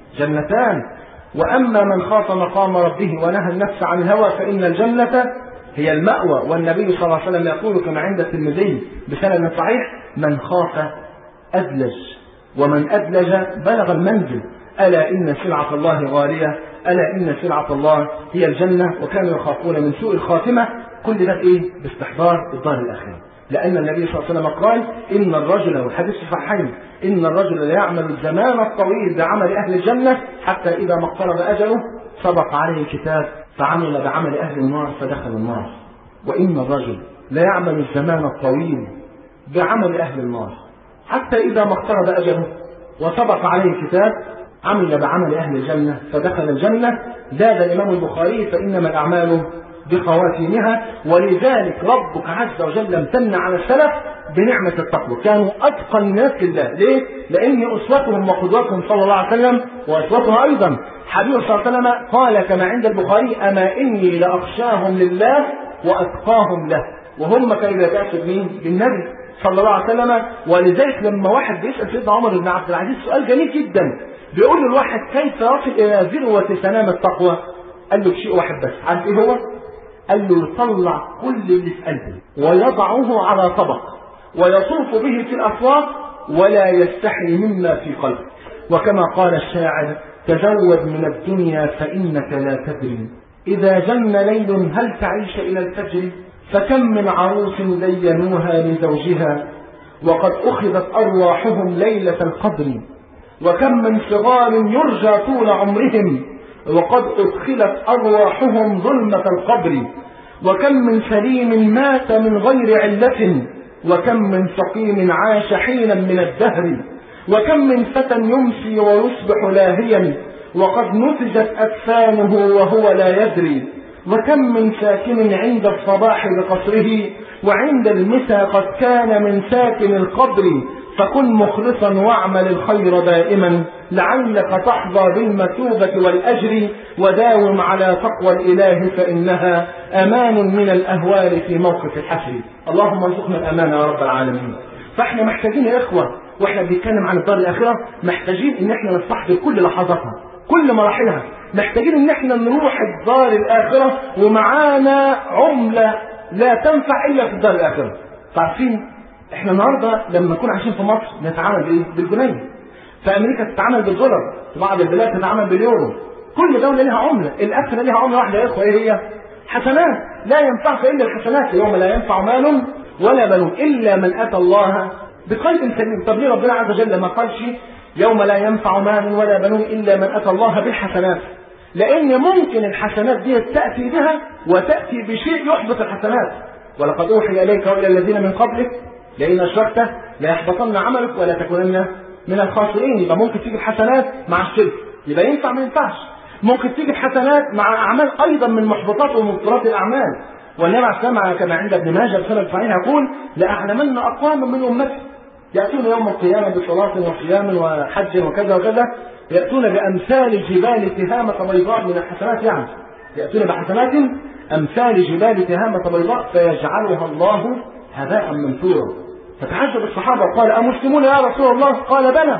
جنتان وأما من خاف مقام ربه ونهى النفس عن الهوى فإن الجنة هي المأوى والنبي صلى الله عليه وسلم يقول كما عند الترمذي بسند صحيح من خاف أدلج ومن أدلج بلغ المنزل ألا إن سلعة الله غالية ألا إن سلعة الله هي الجنة وكانوا يخافون من سوء الخاتمة كل ده إيه باستحضار الدار الآخرة لأن النبي صلى الله عليه وسلم قال إن الرجل والحديث الصحيحين إن الرجل ليعمل الزمان الطويل بعمل أهل الجنة حتى إذا ما اقترب أجله سبق عليه الكتاب فعمل بعمل أهل النار فدخل النار وإن الرجل ليعمل الزمان الطويل بعمل أهل النار حتى إذا ما اقترب أجله وسبق عليه الكتاب عمل بعمل أهل الجنة فدخل الجنة زاد الإمام البخاري فإنما الأعمال بخواتيمها ولذلك ربك عز وجل امتن على السلف بنعمة التقوى كانوا أتقى الناس لله ليه؟ لأن أسوتهم وقدوتهم صلى الله عليه وسلم وأسوتها أيضا حبيب صلى الله عليه وسلم قال كما عند البخاري أما إني لأخشاهم لله وأتقاهم له وهم كانوا يتأسوا مين؟ بالنبي صلى الله عليه وسلم ولذلك لما واحد بيسأل سيدنا عمر بن عبد العزيز سؤال جميل جدا بيقول له الواحد كيف يصل إلى ذروة سلام التقوى؟ قال له شيء واحد بس عارف إيه هو؟ قال له يطلع كل اللي في قلبه ويضعه على طبق ويطوف به في الأسواق ولا يستحي مما في قلبه وكما قال الشاعر تزود من الدنيا فإنك لا تدري إذا جن ليل هل تعيش إلى الفجر فكم من عروس زينوها لزوجها وقد أخذت أرواحهم ليلة القدر وكم من صغار يرجى طول عمرهم وقد أدخلت أرواحهم ظلمة القبر وكم من سليم مات من غير علة وكم من سقيم عاش حينا من الدهر وكم من فتى يمسي ويصبح لاهيا وقد نتجت أكفانه وهو لا يدري وكم من ساكن عند الصباح بقصره وعند المساء قد كان من ساكن القبر فكن مخلصا واعمل الخير دائما لعلك تحظى بالمثوبة والأجر وداوم على تقوى الإله فإنها أمان من الأهوال في موقف الحشر اللهم ارزقنا الأمان يا رب العالمين فاحنا محتاجين يا إخوة واحنا بنتكلم عن الدار الآخرة محتاجين إن احنا نستحضر كل لحظاتها كل مراحلها محتاجين إن احنا نروح الدار الآخرة ومعانا عملة لا تنفع إلا في الدار الآخرة عارفين احنا النهارده لما نكون عايشين في مصر نتعامل بايه؟ بالجنيه. في امريكا تتعامل بالدولار، في بعض البلاد تتعامل باليورو. كل دوله لها عمله، الاخره لها عمله واحده يا اخوه ايه هي؟ حسنات، لا ينفعك الا الحسنات، يوم لا ينفع مال ولا بنون الا من اتى الله بقلب سليم، طب ليه ربنا عز وجل ما قالش يوم لا ينفع مال ولا بنون الا من اتى الله بالحسنات؟ لان ممكن الحسنات دي تاتي بها وتاتي بشيء يحبط الحسنات. ولقد اوحي اليك والى الذين من قبلك لئن اشركت ليحبطن عملك ولا تكونن من الخاسرين يبقى ممكن تيجي الحسنات مع الشرك يبقى ينفع ما ينفعش ممكن تيجي الحسنات مع اعمال ايضا من محبطات ومبطلات الاعمال والنبي عليه السلام كما عند ابن ماجه بسند صحيح يقول لاعلمن اقواما من امتي ياتون يوم القيامه بصلاه وصيام وحج وكذا وكذا ياتون بامثال جبال تهامه بيضاء من الحسنات يعني ياتون بحسنات امثال جبال تهامه بيضاء فيجعلها الله هباء منثورا فتعجب الصحابة قال أمسلمون يا رسول الله قال بلى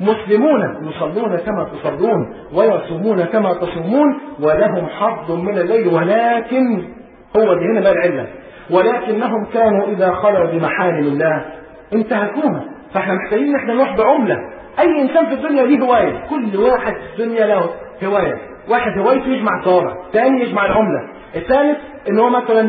مسلمون يصلون كما تصلون ويصومون كما تصومون ولهم حظ من الليل ولكن هو دي هنا بقى العلة ولكنهم كانوا إذا خلوا بمحارم الله انتهكوها فاحنا محتاجين ان احنا نروح بعملة أي إنسان في الدنيا ليه هواية كل واحد في الدنيا له هوايه واحد هوايته يجمع الصوابع ثاني يجمع العمله الثالث ان هو مثلا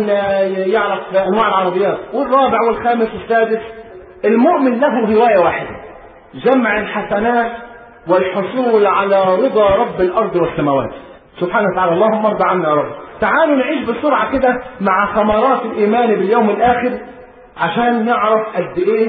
يعرف انواع العربيات والرابع والخامس والسادس المؤمن له هوايه واحده جمع الحسنات والحصول على رضا رب الارض والسماوات سبحانه وتعالى اللهم ارضى عنا يا رب تعالوا نعيش بسرعه كده مع ثمرات الايمان باليوم الاخر عشان نعرف قد ايه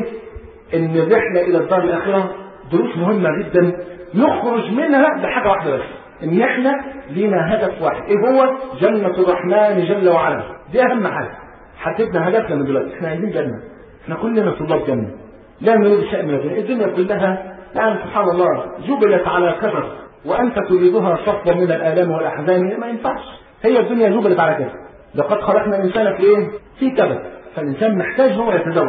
ان الرحله الى الدار الاخره دروس مهمه جدا نخرج منها بحاجه واحده بس ان احنا لينا هدف واحد ايه هو جنه الرحمن جل وعلا دي اهم حاجه حددنا هدفنا من دلوقتي احنا عايزين جنه احنا كلنا طلاب جنه لا نريد شيء من الدنيا الدنيا كلها يعني سبحان الله جبلت على كبر وانت تريدها صفوا من الالام والاحزان ما ينفعش هي الدنيا جبلت على كده لقد خلقنا الانسان في ايه في كبد فالانسان محتاج هو يتزوج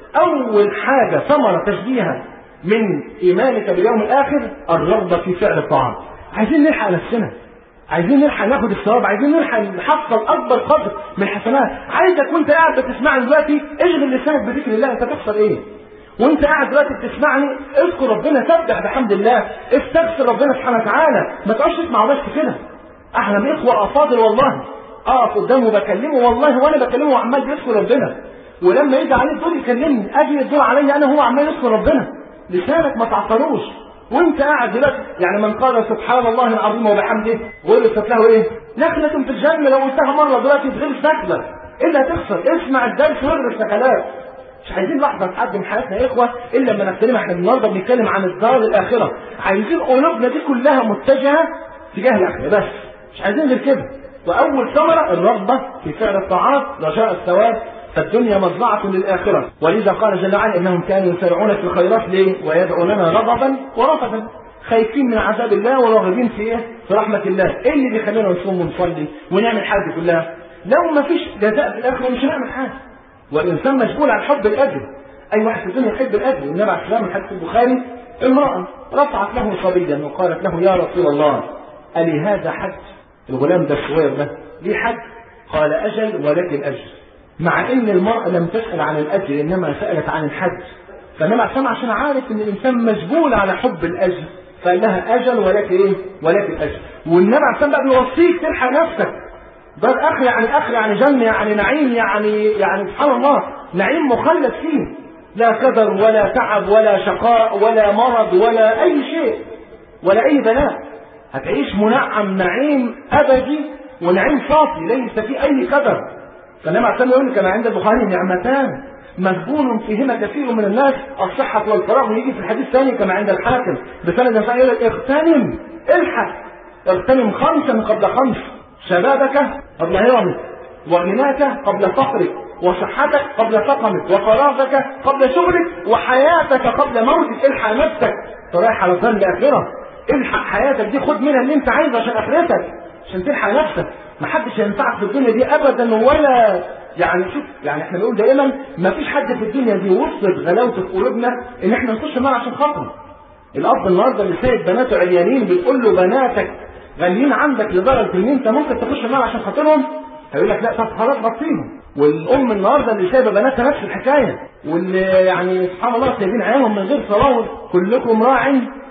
اول حاجه ثمره تشبيها من ايمانك باليوم الاخر الرغبه في فعل الطاعات عايزين نلحق نفسنا عايزين نلحق ناخد الثواب عايزين نلحق نحصل اكبر قدر من الحسنات عايزك وانت قاعد بتسمعني دلوقتي اشغل لسانك بذكر الله انت تخسر ايه وانت قاعد دلوقتي بتسمعني اذكر ربنا سبح بحمد الله استغفر ربنا سبحانه وتعالى ما تقعدش تسمع بس كده احنا من اخوه افاضل والله اقف قدامه بكلمه والله وانا بكلمه وعمال بيذكر ربنا ولما يجي عليه الدور يكلمني اجي الدور عليا انا هو عمال يذكر ربنا لسانك ما تعطلوش وانت قاعد دلوقتي يعني من قال سبحان الله العظيم وبحمده غرست له ايه؟ نخلة في الجنة لو قلتها مرة دلوقتي تغرس نخلة ايه اللي هتخسر؟ اسمع الدرس واغرس نخلات مش عايزين لحظة تعدي من حياتنا يا إخوة إلا لما نستلم احنا النهارده بنتكلم عن الدار الآخرة عايزين قلوبنا دي كلها متجهة تجاه الآخرة بس مش عايزين غير كده وأول ثمرة الرغبة في فعل الطاعات رجاء الثواب فالدنيا مزرعة للآخرة ولذا قال جل وعلا إنهم كانوا يسارعون في الخيرات ليه ويدعوننا رغبا ورهبا خايفين من عذاب الله وراغبين في ايه؟ في رحمة الله، ايه اللي بيخلينا نصوم ونصلي ونعمل حاجة دي كلها؟ لو ما فيش جزاء في الآخرة مش هنعمل حاجة. والإنسان مشغول عن حب الأجر. أي واحد في الدنيا يحب الأجر، والنبي عليه الصلاة والسلام حديث البخاري امرأة رفعت له صبيا وقالت له يا رسول الله ألي هذا حج؟ الغلام ده الصغير ده ليه حج؟ قال أجل ولك الأجر. مع ان المرأة لم تسأل عن الأجر إنما سألت عن الحج فإنما عشان عشان عارف إن الإنسان مشغول على حب الأجر فقال لها أجل ولك إيه؟ ولك الأجر والنبي عشان بقى بيوصيك تلحق نفسك ده الآخر يعني آخر يعني جنة يعني نعيم يعني يعني سبحان الله نعيم مخلد فيه لا كدر ولا تعب ولا شقاء ولا مرض ولا أي شيء ولا أي بلاء هتعيش منعم نعيم أبدي ونعيم صافي ليس فيه أي كدر فالنبي عليه يقول لك انا عند البخاري نعمتان مغبون فيهما كثير من الناس الصحة والفراغ ويجي في الحديث الثاني كما عند الحاكم بسند النسائي يقول لك اغتنم الحق اغتنم خمسا قبل خمس شبابك قبل هرمك وغناك قبل فقرك وصحتك قبل سقمك وفراغك قبل شغلك وحياتك قبل موتك الحق نفسك رايح على طريق الاخره الحق حياتك دي خد منها اللي انت عايزه عشان اخرتك عشان تلحق نفسك ما حدش ينفعك في الدنيا دي ابدا ولا يعني شوف يعني احنا بنقول دائما ما فيش حد في الدنيا دي وصلت غلاوته في قلوبنا ان احنا نخش النار عشان خاطره الاب النهارده اللي سايب بناته عريانين بتقول له بناتك غاليين عندك لدرجه ان انت ممكن تخش النار عشان خاطرهم هيقول لك لا طب خلاص بطيهم والام النهارده اللي سايبه بناتها نفس الحكايه واللي يعني سبحان الله سايبين عيالهم من غير صلاه كلكم راع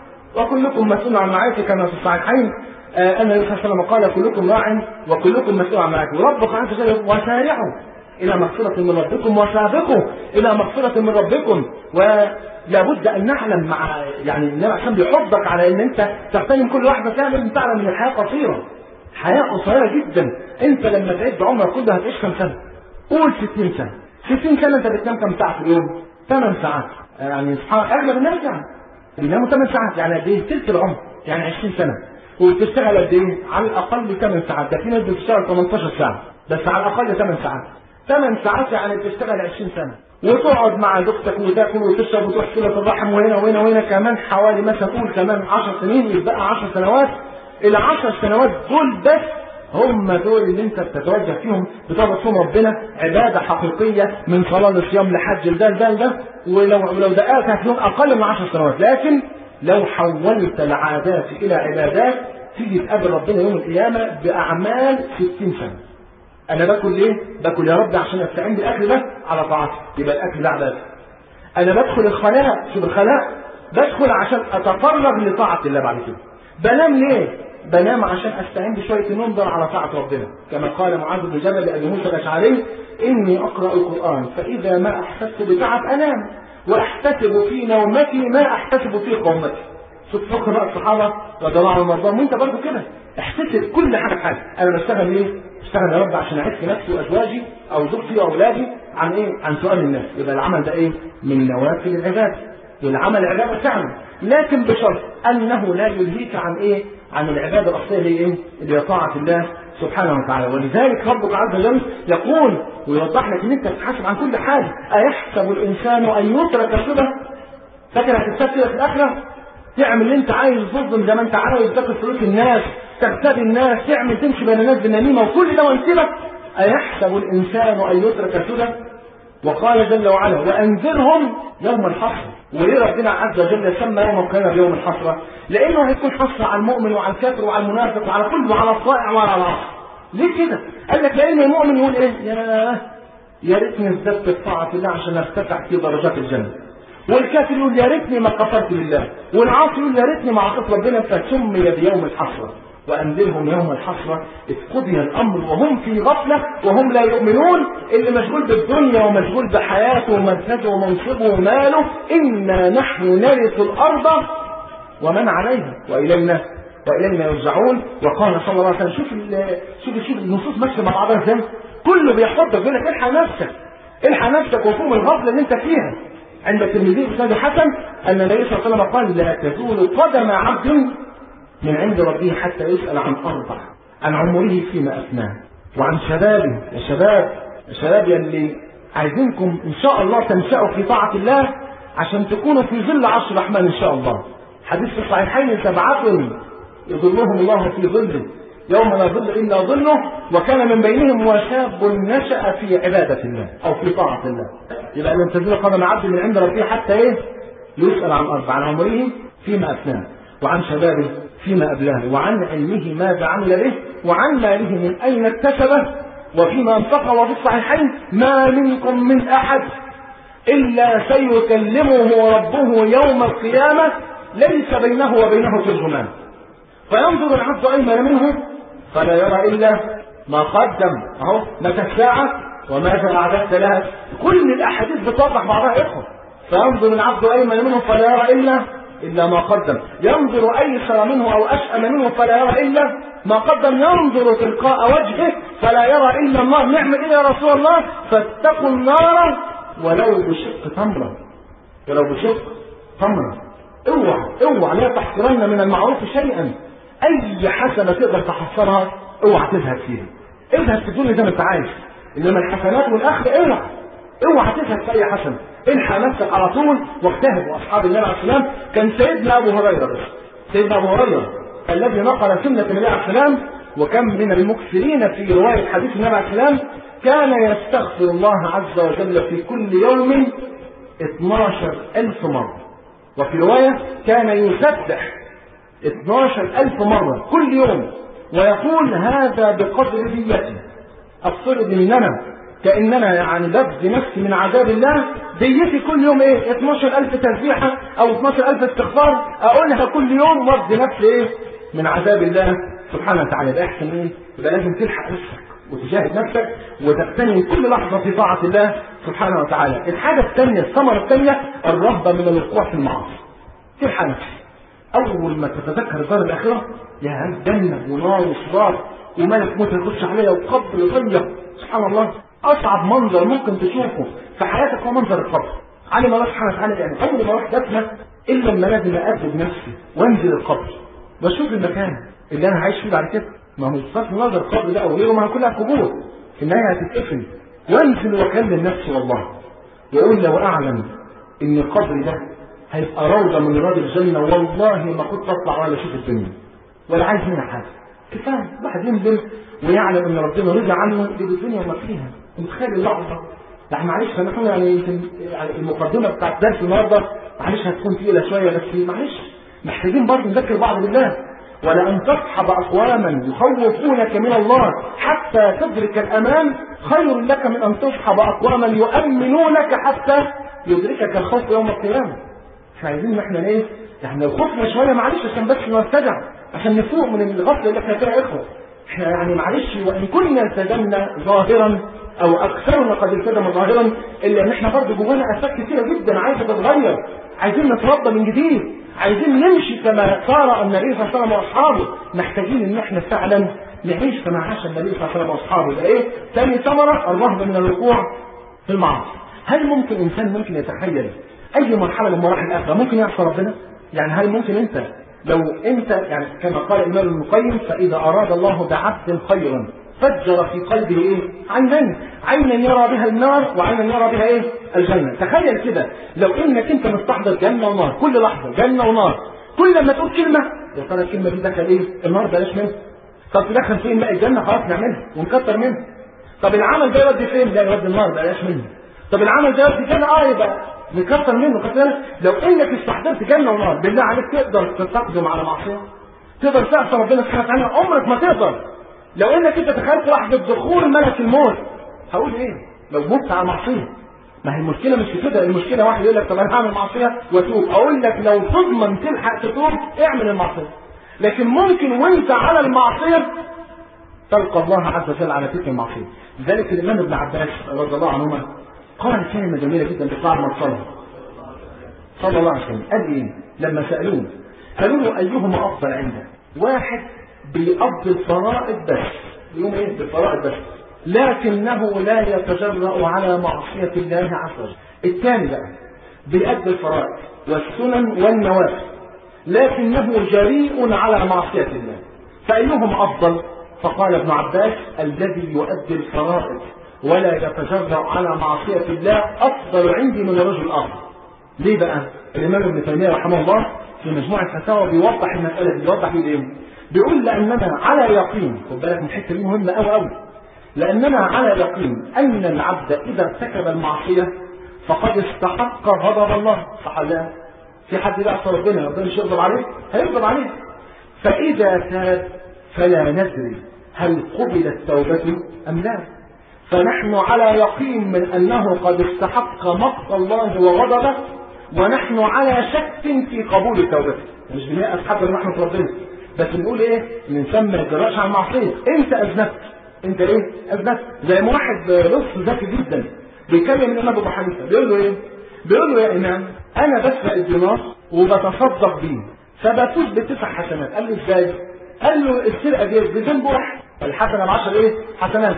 وكلكم مسؤول عن رعايته كما في الصحيحين آه أن النبي صلى الله عليه وسلم قال كلكم راع وكلكم مسؤول عن رعايته وربك عز وجل وسارعوا إلى مغفرة من ربكم وسابقوا إلى مغفرة من ربكم ولابد أن نعلم مع يعني النبي عشان بيحضك على أن أنت تغتنم كل واحدة فيها لازم تعلم أن الحياة قصيرة حياة قصيرة جدا أنت لما تعد عمرك كله هتعيش كم سنة؟ قول 60 سنة 60 سنة أنت بتنام كم ساعة في اليوم؟ 8 ساعات يعني سبحان أغلب الناس يعني بيناموا 8 ساعات يعني قد إيه؟ ثلث العمر يعني 20 سنة وبتشتغل قد ايه؟ على الاقل 8 ساعات، ده في ناس بتشتغل 18 ساعة، بس على الاقل 8 ساعات. 8 ساعات يعني بتشتغل 20 سنة. وتقعد مع زوجتك وتاكل وتشرب وتروح صلة الرحم وهنا وهنا وهنا كمان حوالي مثلا قول كمان 10 سنين يبقى 10 سنوات ال 10 سنوات دول بس هم دول اللي انت بتتوجه فيهم بتعبد فيهم ربنا عباده حقيقيه من صلاه لصيام لحج لده لده لده ولو لو دققت هتلاقيهم اقل من 10 سنوات لكن لو حولت العادات الى عبادات تيجي تقابل ربنا يوم القيامه باعمال 60 سنه. انا باكل ليه؟ باكل يا رب عشان استعين بالاكل ده على طاعتك، يبقى الاكل ده عباده. انا بدخل الخلاء شوف الخلاء بدخل عشان اتفرغ لطاعه الله بعد كده. بنام ليه؟ بنام عشان استعين بشويه النوم ده على طاعه ربنا كما قال معاذ بن جبل لابي موسى الاشعري اني اقرا القران فاذا ما احسست بتعب انام واحتسب في نومتي ما احتسب في قومتي شوف فقه بقى الصحابه رضي الله عنهم وارضاهم وانت برضه كده احتسب كل حاجه بحاجه انا بشتغل ليه؟ بشتغل يا رب عشان اعف نفسي وازواجي او زوجتي واولادي عن ايه؟ عن سؤال الناس يبقى العمل ده ايه؟ من نوافل العباده والعمل عباده فعلا لكن بشرط انه لا يلهيك عن ايه؟ عن العباده الاصليه اللي ايه؟ اللي هي طاعه الله سبحانه وتعالى ولذلك ربك عز وجل يقول ويوضح لك ان انت تتحاسب عن كل حاجه ايحسب الانسان ان يترك سدى فاكر هتتساب كده في الاخره تعمل اللي انت عايز تظلم زي ما انت عايز تاخد فلوس الناس تغتاب الناس تعمل تمشي بين الناس بالنميمه وكل ده وانسبك ايحسب الانسان ان يترك سدى وقال جل وعلا وانذرهم يوم الحسره وليه ربنا عز وجل سمى يوم القيامه بيوم الحسره؟ لانه هيكون حسره على المؤمن وعلى الكافر وعلى المنافق وعلى كل وعلى الطائع وعلى العاصي. ليه كده؟ قال لك لان المؤمن يقول ايه؟ يا يا ريتني ازددت بطاعه الله عشان ارتفع في درجات الجنه. والكافر يقول يا ريتني ما كفرت بالله، والعاصي يقول يا ريتني ما عصيت ربنا فسمي بيوم الحسره. وأنذرهم يوم الحسرة إذ قضي الأمر وهم في غفلة وهم لا يؤمنون اللي مشغول بالدنيا ومشغول بحياته ومنفذه ومنصبه وماله إنا نحن نرث الأرض ومن عليها وإلينا وإلينا يرجعون وقال صلى الله عليه وسلم شوف شوف شوف النصوص ماشية مع بعضها ازاي كله بيحفظك يقول لك الحق نفسك الحق نفسك وفوق الغفلة اللي أنت فيها عند الترمذي بسند حسن أن النبي صلى الله عليه وسلم قال لا تزول قدم عبد من عند ربه حتى يسأل عن أربع عن عمره فيما أفناه وعن شبابه يا شباب يا شباب يلي عايزينكم إن شاء الله تنشأوا في طاعة الله عشان تكونوا في ظل عرش الرحمن إن شاء الله حديث في الصحيحين سبعة يظلهم الله في ظله يوم لا ظل إلا ظله وكان من بينهم وشاب نشأ في عبادة الله أو في طاعة الله يبقى لن تزول قدم عبد من عند ربه حتى إيه يسأل عن أربع عن عمره فيما أفناه وعن شبابه فيما أبلاه وعن علمه ماذا عمل به وعن ماله من أين اكتسبه وفيما انفقه وفي الصحيحين ما منكم من أحد إلا سيكلمه ربه يوم القيامة ليس بينه وبينه ترجمان فينظر العبد أيمن منه فلا يرى إلا ما قدم أهو متى الساعة وماذا أعددت لها كل الأحاديث بتوضح بعضها إخوة فينظر العبد أيمن منه فلا يرى إلا إلا ما قدم ينظر أيسر منه أو أشأم منه فلا يرى إلا ما قدم ينظر تلقاء وجهه فلا يرى إلا النار نعمل إيه يا رسول الله فاتقوا النار ولو بشق تمرة ولو بشق تمرة اوعى اوعى لا تحقرن من المعروف شيئا أي حسنة تقدر تحصلها اوعى تزهد فيها اذهب في الدنيا زي ما انت عايز انما الحسنات والاخره اوعى اوعى تزهد في اي حسنه الحق نفسك على طول واجتهد واصحاب النبي عليه السلام كان سيدنا ابو هريره بس سيدنا ابو هريره الذي نقل سنه النبي عليه السلام وكم من المكثرين في روايه حديث النبي عليه السلام كان يستغفر الله عز وجل في كل يوم 12 ألف مرة وفي رواية كان يسبح 12 ألف مرة كل يوم ويقول هذا بقدر ديتي افترض اننا كاننا يعني ببذي نفسي من عذاب الله ديتي كل يوم ايه 12000 تسبيحه او 12000 استغفار اقولها كل يوم وابذي نفسي ايه من عذاب الله سبحانه وتعالى يبقى احسن ايه يبقى لازم تلحق نفسك وتجاهد نفسك وتغتنم كل لحظه في طاعه الله سبحانه وتعالى الحاجه الثانيه الثمره الثانيه الرهبه من الوقوع في المعاصي تلحق نفسك اول ما تتذكر الدار الاخره يا جنه ونار وصراط وملك موت يخش عليها وقبر يضيق سبحان الله اصعب منظر ممكن تشوفه في حياتك هو منظر القبر علي الله سبحانه وتعالى يعني اول ما اروح دفنه الا لما لازم اادب نفسي وانزل القبر واشوف المكان اللي انا عايش فيه بعد كده ما هو بصرف النظر القبر ده او غيره ما هي كلها قبور في النهايه هتتقفل وانزل واكلم نفسي والله واقول لو اعلم ان قبري ده هيبقى روضه من رياض الجنه والله ما كنت اطلع ولا اشوف الدنيا ولا عايز منها حاجه كفايه واحد ينزل ويعلم ان ربنا رضي عنه دي الدنيا وما فيها متخيل اللحظه يعني معلش سامحوني يعني يمكن يعني المقدمه بتاعت درس النهارده معلش هتكون تقيله شويه بس معلش محتاجين برضه نذكر بعض بالله ولأن تصحب أقواما يخوفونك من الله حتى تدرك الأمان خير لك من أن تصحب أقواما يؤمنونك حتى يدركك الخوف يوم القيامة. احنا عايزين ان احنا ايه؟ يعني لو خفنا شويه معلش عشان بس نرتجع عشان نفوق من الغفله اللي احنا فيها يا اخوه احنا يعني معلش وان كنا التزمنا ظاهرا او اكثرنا قد التزم ظاهرا الا ان احنا برضه جوانا افات كثيره جدا عايزه تتغير عايزين نتربى من جديد عايزين نمشي كما صار النبي صلى الله عليه وسلم واصحابه محتاجين ان احنا فعلا نعيش كما عاش النبي صلى الله عليه وسلم واصحابه يبقى ايه؟ ثاني ثمره الرهبه من الوقوع في المعاصي هل ممكن انسان ممكن يتخيل اي مرحله من مراحل الاخره ممكن يعصى ربنا؟ يعني هل ممكن انت لو انت يعني كما قال الامام ابن القيم فاذا اراد الله بعبد خيرا فجر في قلبه ايه؟ عينين، عينا يرى بها النار وعينا يرى بها ايه؟ الجنه، تخيل كده لو انك انت مستحضر جنه ونار كل لحظه جنه ونار، كل لما تقول كلمه يا ترى الكلمه دي دخل ايه؟ النار بلاش منها. طب تدخل فين بقى الجنه خلاص نعملها ونكتر منها. طب العمل ده يودي فين؟ لا يودي النار بلاش منه. طب العمل ده يودي جنه اه يبقى نكتر منه خد بالك لو انك استحضرت جنه ونار بالله عليك تقدر تستقدم على معصيه؟ تقدر تعصي ربنا سبحانه وتعالى عمرك ما تقدر لو انك انت تخيلت لحظه دخول ملك الموت هقول ايه؟ لو مت على معصيه ما هي المشكله مش في كده المشكله واحد يقول لك طب انا هعمل معصيه واتوب اقول لك لو تضمن تلحق تتوب اعمل المعصيه لكن ممكن وانت على المعصيه تلقى الله عز وجل على تلك المعصيه لذلك الامام ابن عباس رضي الله عنهما قال كلمه جميله جدا بعد ما صلى صلى الله عليه وسلم قال ايه؟ لما سالوه قالوا له ايهما افضل عندك؟ واحد بيقضي الفرائض بس يوم ايه بالفرائض بس لكنه لا يتجرأ على معصية الله عز وجل الثاني بقى بيأدي الفرائض والسنن والنوافل لكنه جريء على معصية الله فأيهم أفضل فقال ابن عباس الذي يؤدي الفرائض ولا يتجرأ على معصية الله أفضل عندي من الرجل الآخر ليه بقى الإمام ابن تيمية رحمه الله في مجموعة فتاوى بيوضح المسألة دي بيوضح ايه بيقول لأننا على يقين خد بالك من الحتة دي مهمة أوي أوي لأننا على يقين أن العبد إذا ارتكب المعصية فقد استحق غضب الله صح لا في حد يعصى ربنا ربنا مش يغضب عليه هيغضب عليه فإذا تاب فلا ندري هل قبلت توبته أم لا فنحن على يقين من أنه قد استحق مقت الله وغضبه ونحن على شك في قبول توبته مش بنيأس حتى من رحمة ربنا بس بنقول ايه الانسان ما يجراش على المعصيه انت اذنبت انت ايه اذنبت زي ما واحد لص ذكي جدا بيكلم الامام ابو حنيفه بيقول له ايه بيقول له يا امام انا بسرق الدينار وبتصدق بيه فبفوز بتسع حسنات قال له ازاي قال له السرقه دي بذنب واحد الحسنه ب 10 ايه حسنات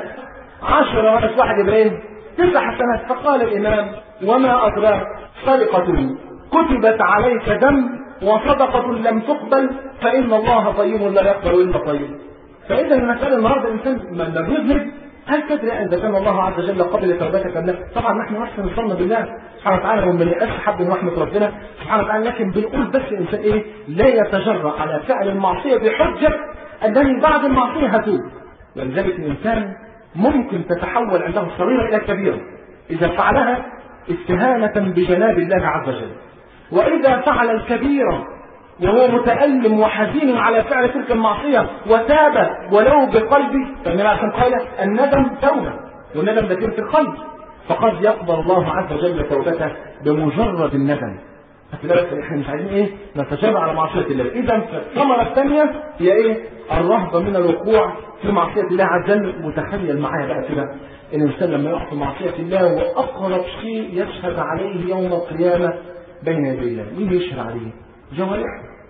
10 ناقص واحد يبقى ايه تسع حسنات فقال الامام وما ادراك سرقه كتبت عليك ذنب وصدقة لم تقبل فإن الله طيب لا يقبل إلا طيب. فإذا المسألة النهارده الإنسان لما بيذنب هل تدري إذا كان الله عز وجل قبل توبتك أم لا؟ طبعا نحن نحسن الظن بالله سبحانه وتعالى ومن يأس حد من رحمة ربنا سبحانه وتعالى لكن بنقول بس الإنسان إيه؟ لا يتجرأ على فعل المعصية بحجة أنني بعد المعصية هتوب. ولذلك الإنسان ممكن تتحول عنده الصغيرة إلى كبيرة إذا فعلها استهانة بجناب الله عز وجل. وإذا فعل الكبيرة وهو متألم وحزين على فعل تلك المعصية وتاب ولو بقلبه فالنبي عليه قال الندم توبة والندم ده في القلب فقد يقبل الله عز وجل توبته بمجرد الندم احنا مش عايزين ايه نتجرع على معصية الله اذا الثمرة الثانية هي ايه الرهبة من الوقوع في معصية الله عز وجل متخيل معايا بقى كده الانسان لما يقع في معصية الله واقرب شيء يشهد عليه يوم القيامة بين يدي الله مين يشهد عليه جوارح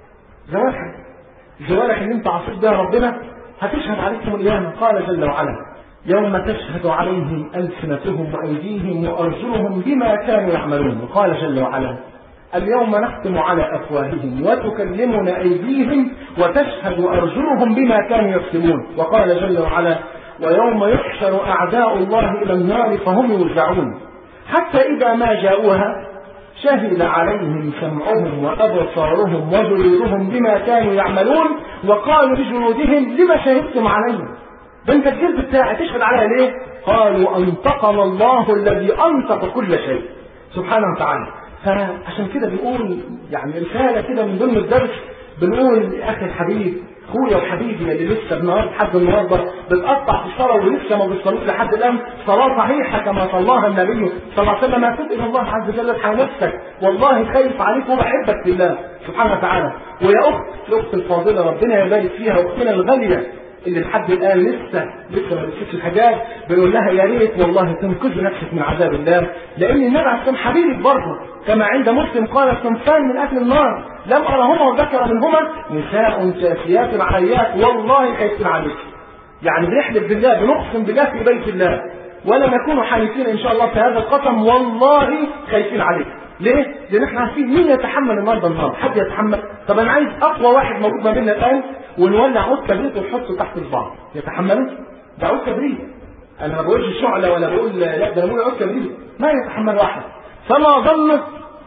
جوارح جوارح اللي انت عصيت بها ربنا هتشهد عليكم القيامة قال جل وعلا يوم تشهد عليهم ألسنتهم وأيديهم وأرجلهم بما كانوا يعملون وقال جل وعلا اليوم نختم على أفواههم وتكلمنا أيديهم وتشهد أرجلهم بما كانوا يكسبون وقال جل وعلا ويوم يحشر أعداء الله إلى النار فهم يرجعون حتى إذا ما جاءوها شهد عليهم سمعهم وأبصارهم وجلودهم بما كانوا يعملون وقالوا لجلودهم لما شهدتم علينا ده انت الجلد بتاعي تشهد عليها ليه قالوا أنطقنا الله الذي أنطق كل شيء سبحانه وتعالى فعشان كده بنقول يعني رسالة كده من ضمن الدرس بنقول أخي الحبيب اخويا وحبيبي اللي لسه النهارده لحد النهارده بتقطع في الصلاه ولسه ما بتصلوش لحد الان صلاه صحيحه كما صلاها النبي صلى الله عليه وسلم ما تب الى الله عز وجل الحق نفسك والله خايف عليك وبحبك في الله سبحانه وتعالى ويا اخت الاخت الفاضله ربنا يبارك فيها اختنا الغاليه اللي لحد الان لسه لسه ما لبستش الحجاب بنقول لها يا ريت والله تنقذي نفسك من عذاب الله لان النبي عليه الصلاه حبيبك برضه كما عند مسلم قال صنفان من اهل النار لم ارهما وذكر منهما نساء كاسيات عريات والله خايفين عليك يعني بنحلف بالله بنقسم بالله في بيت الله ولا نكون حالفين ان شاء الله في هذا القسم والله خايفين عليك ليه؟ لان احنا عارفين مين يتحمل النهارده النار؟ حد يتحمل؟ طب انا عايز اقوى واحد موجود ما بيننا الان ونولع عود كبريت ونحطه تحت البعض، يتحمله؟ ده عود كبريت. انا ما بقولش شعله ولا بقول لا ده انا بقول عود كبريت، ما يتحمل واحد. فما ظنك